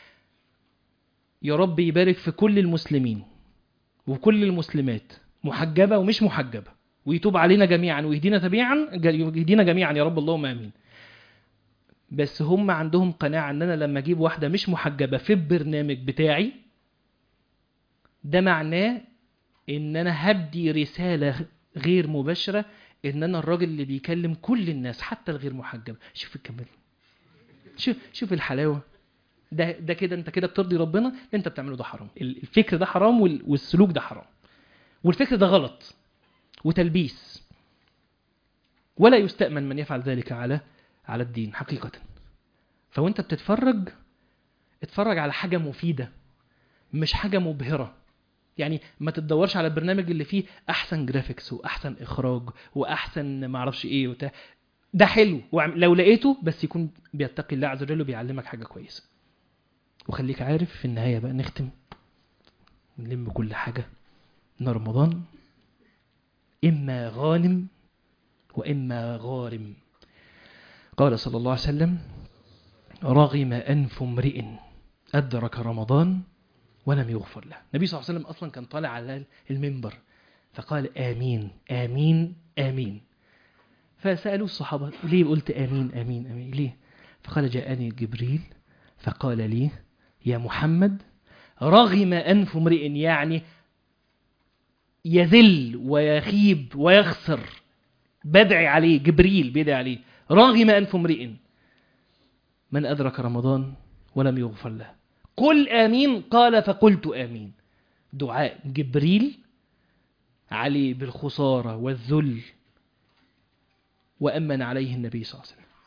يا رب يبارك في كل المسلمين وكل المسلمات محجبة ومش محجبة ويتوب علينا جميعا ويهدينا تبيعا يهدينا جميعا يا رب اللهم امين بس هم عندهم قناعة ان انا لما اجيب واحدة مش محجبة في البرنامج بتاعي ده معناه ان انا هدي رسالة غير مباشرة ان انا الراجل اللي بيكلم كل الناس حتى الغير محجبة شوف الكمال شوف شوف الحلاوة ده ده كده انت كده بترضي ربنا اللي انت بتعمله ده حرام الفكر ده حرام وال- والسلوك ده حرام والفكر ده غلط وتلبيس ولا يستأمن من يفعل ذلك على على الدين حقيقة فوانت بتتفرج اتفرج على حاجة مفيدة مش حاجة مبهرة يعني ما تدورش على البرنامج اللي فيه احسن جرافيكس واحسن اخراج واحسن ما اعرفش ايه وبتاع ده حلو وعم- لو لقيته بس يكون بيتقي الله عز وجل وبيعلمك حاجة كويسة وخليك عارف في النهاية بقى نختم ونلم كل حاجة ان رمضان اما غانم واما غارم قال صلى الله عليه وسلم رغم انف امرئ ادرك رمضان ولم يغفر له النبي صلى الله عليه وسلم اصلا كان طالع على المنبر فقال امين امين امين فسالوا الصحابه ليه قلت امين امين امين ليه فقال جاءني جبريل فقال لي يا محمد رغم انف امرئ يعني يذل ويخيب ويخسر بدعي عليه جبريل بيدعي عليه رغم انف امرئ من ادرك رمضان ولم يغفر له قل امين قال فقلت امين دعاء جبريل عليه بالخساره والذل وامن عليه النبي صلى الله عليه وسلم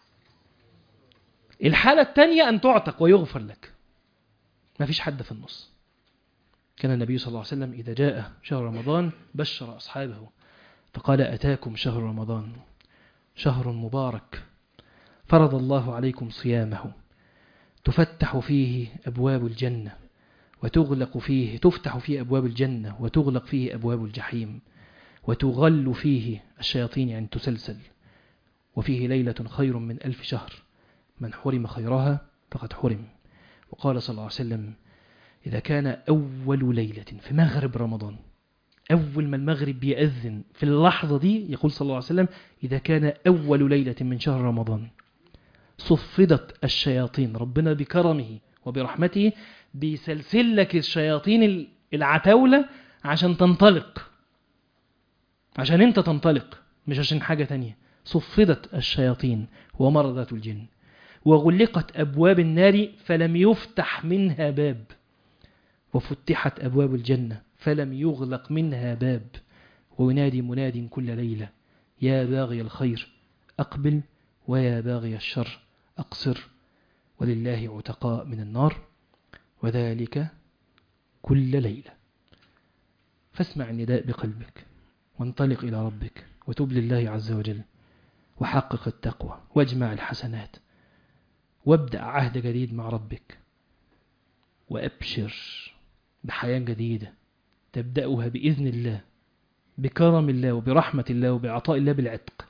الحاله الثانيه ان تعتق ويغفر لك ما فيش حد في النص كان النبي صلى الله عليه وسلم إذا جاء شهر رمضان بشر أصحابه فقال أتاكم شهر رمضان شهر مبارك فرض الله عليكم صيامه تفتح فيه أبواب الجنة وتغلق فيه تفتح فيه أبواب الجنة وتغلق فيه أبواب الجحيم وتغل فيه الشياطين يعني تسلسل وفيه ليلة خير من ألف شهر من حرم خيرها فقد حرم وقال صلى الله عليه وسلم إذا كان أول ليلة في مغرب رمضان أول ما المغرب بيأذن في اللحظة دي يقول صلى الله عليه وسلم إذا كان أول ليلة من شهر رمضان صفدت الشياطين ربنا بكرمه وبرحمته بيسلسل لك الشياطين العتاولة عشان تنطلق عشان انت تنطلق مش عشان حاجة تانية صفدت الشياطين ومرضت الجن وغلقت أبواب النار فلم يفتح منها باب وفتحت أبواب الجنة فلم يغلق منها باب وينادي مناد كل ليلة يا باغي الخير أقبل ويا باغي الشر أقصر ولله عتقاء من النار وذلك كل ليلة فاسمع النداء بقلبك وانطلق إلى ربك وتب لله عز وجل وحقق التقوى واجمع الحسنات وابدأ عهد جديد مع ربك وأبشر بحياة جديدة تبدأها بإذن الله بكرم الله وبرحمة الله وبعطاء الله بالعتق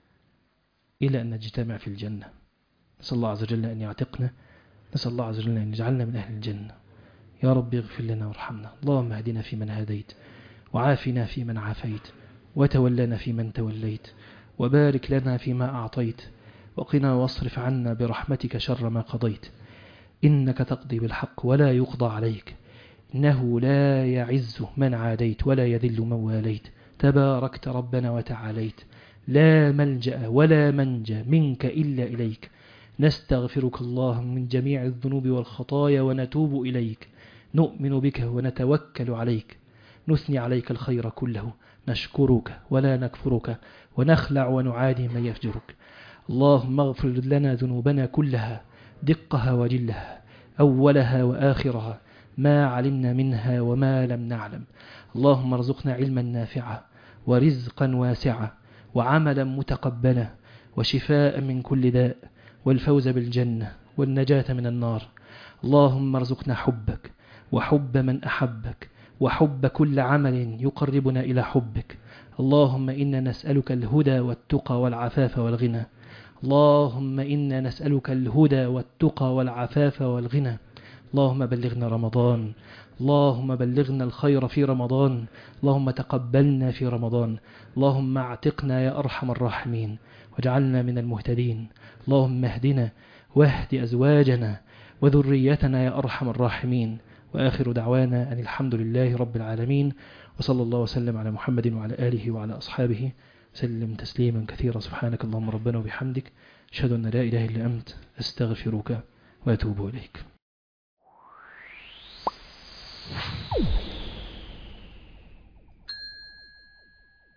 إلى أن نجتمع في الجنة نسأل الله عز وجل أن يعتقنا نسأل الله عز وجل أن يجعلنا من أهل الجنة يا رب اغفر لنا وارحمنا اللهم اهدنا فيمن هديت وعافنا فيمن عافيت وتولنا فيمن توليت وبارك لنا فيما أعطيت وقنا واصرف عنا برحمتك شر ما قضيت إنك تقضي بالحق ولا يقضى عليك إنه لا يعز من عاديت ولا يذل من واليت تباركت ربنا وتعاليت لا ملجأ ولا منجى منك إلا إليك نستغفرك اللهم من جميع الذنوب والخطايا ونتوب إليك نؤمن بك ونتوكل عليك نثني عليك الخير كله نشكرك ولا نكفرك ونخلع ونعادي من يفجرك اللهم اغفر لنا ذنوبنا كلها دقها وجلها أولها وآخرها ما علمنا منها وما لم نعلم اللهم ارزقنا علما نافعا ورزقا واسعا وعملا متقبلا وشفاء من كل داء والفوز بالجنة والنجاة من النار اللهم ارزقنا حبك وحب من أحبك وحب كل عمل يقربنا إلى حبك اللهم إنا نسألك الهدى والتقى والعفاف والغنى اللهم إنا نسألك الهدى والتقى والعفاف والغنى اللهم بلغنا رمضان اللهم بلغنا الخير في رمضان اللهم تقبلنا في رمضان اللهم اعتقنا يا أرحم الراحمين واجعلنا من المهتدين اللهم اهدنا واهد أزواجنا وذريتنا يا أرحم الراحمين وآخر دعوانا أن الحمد لله رب العالمين وصلى الله وسلم على محمد وعلى آله وعلى أصحابه سلم تسليما كثيرا سبحانك اللهم ربنا وبحمدك أشهد أن لا إله إلا أنت أستغفرك وأتوب إليك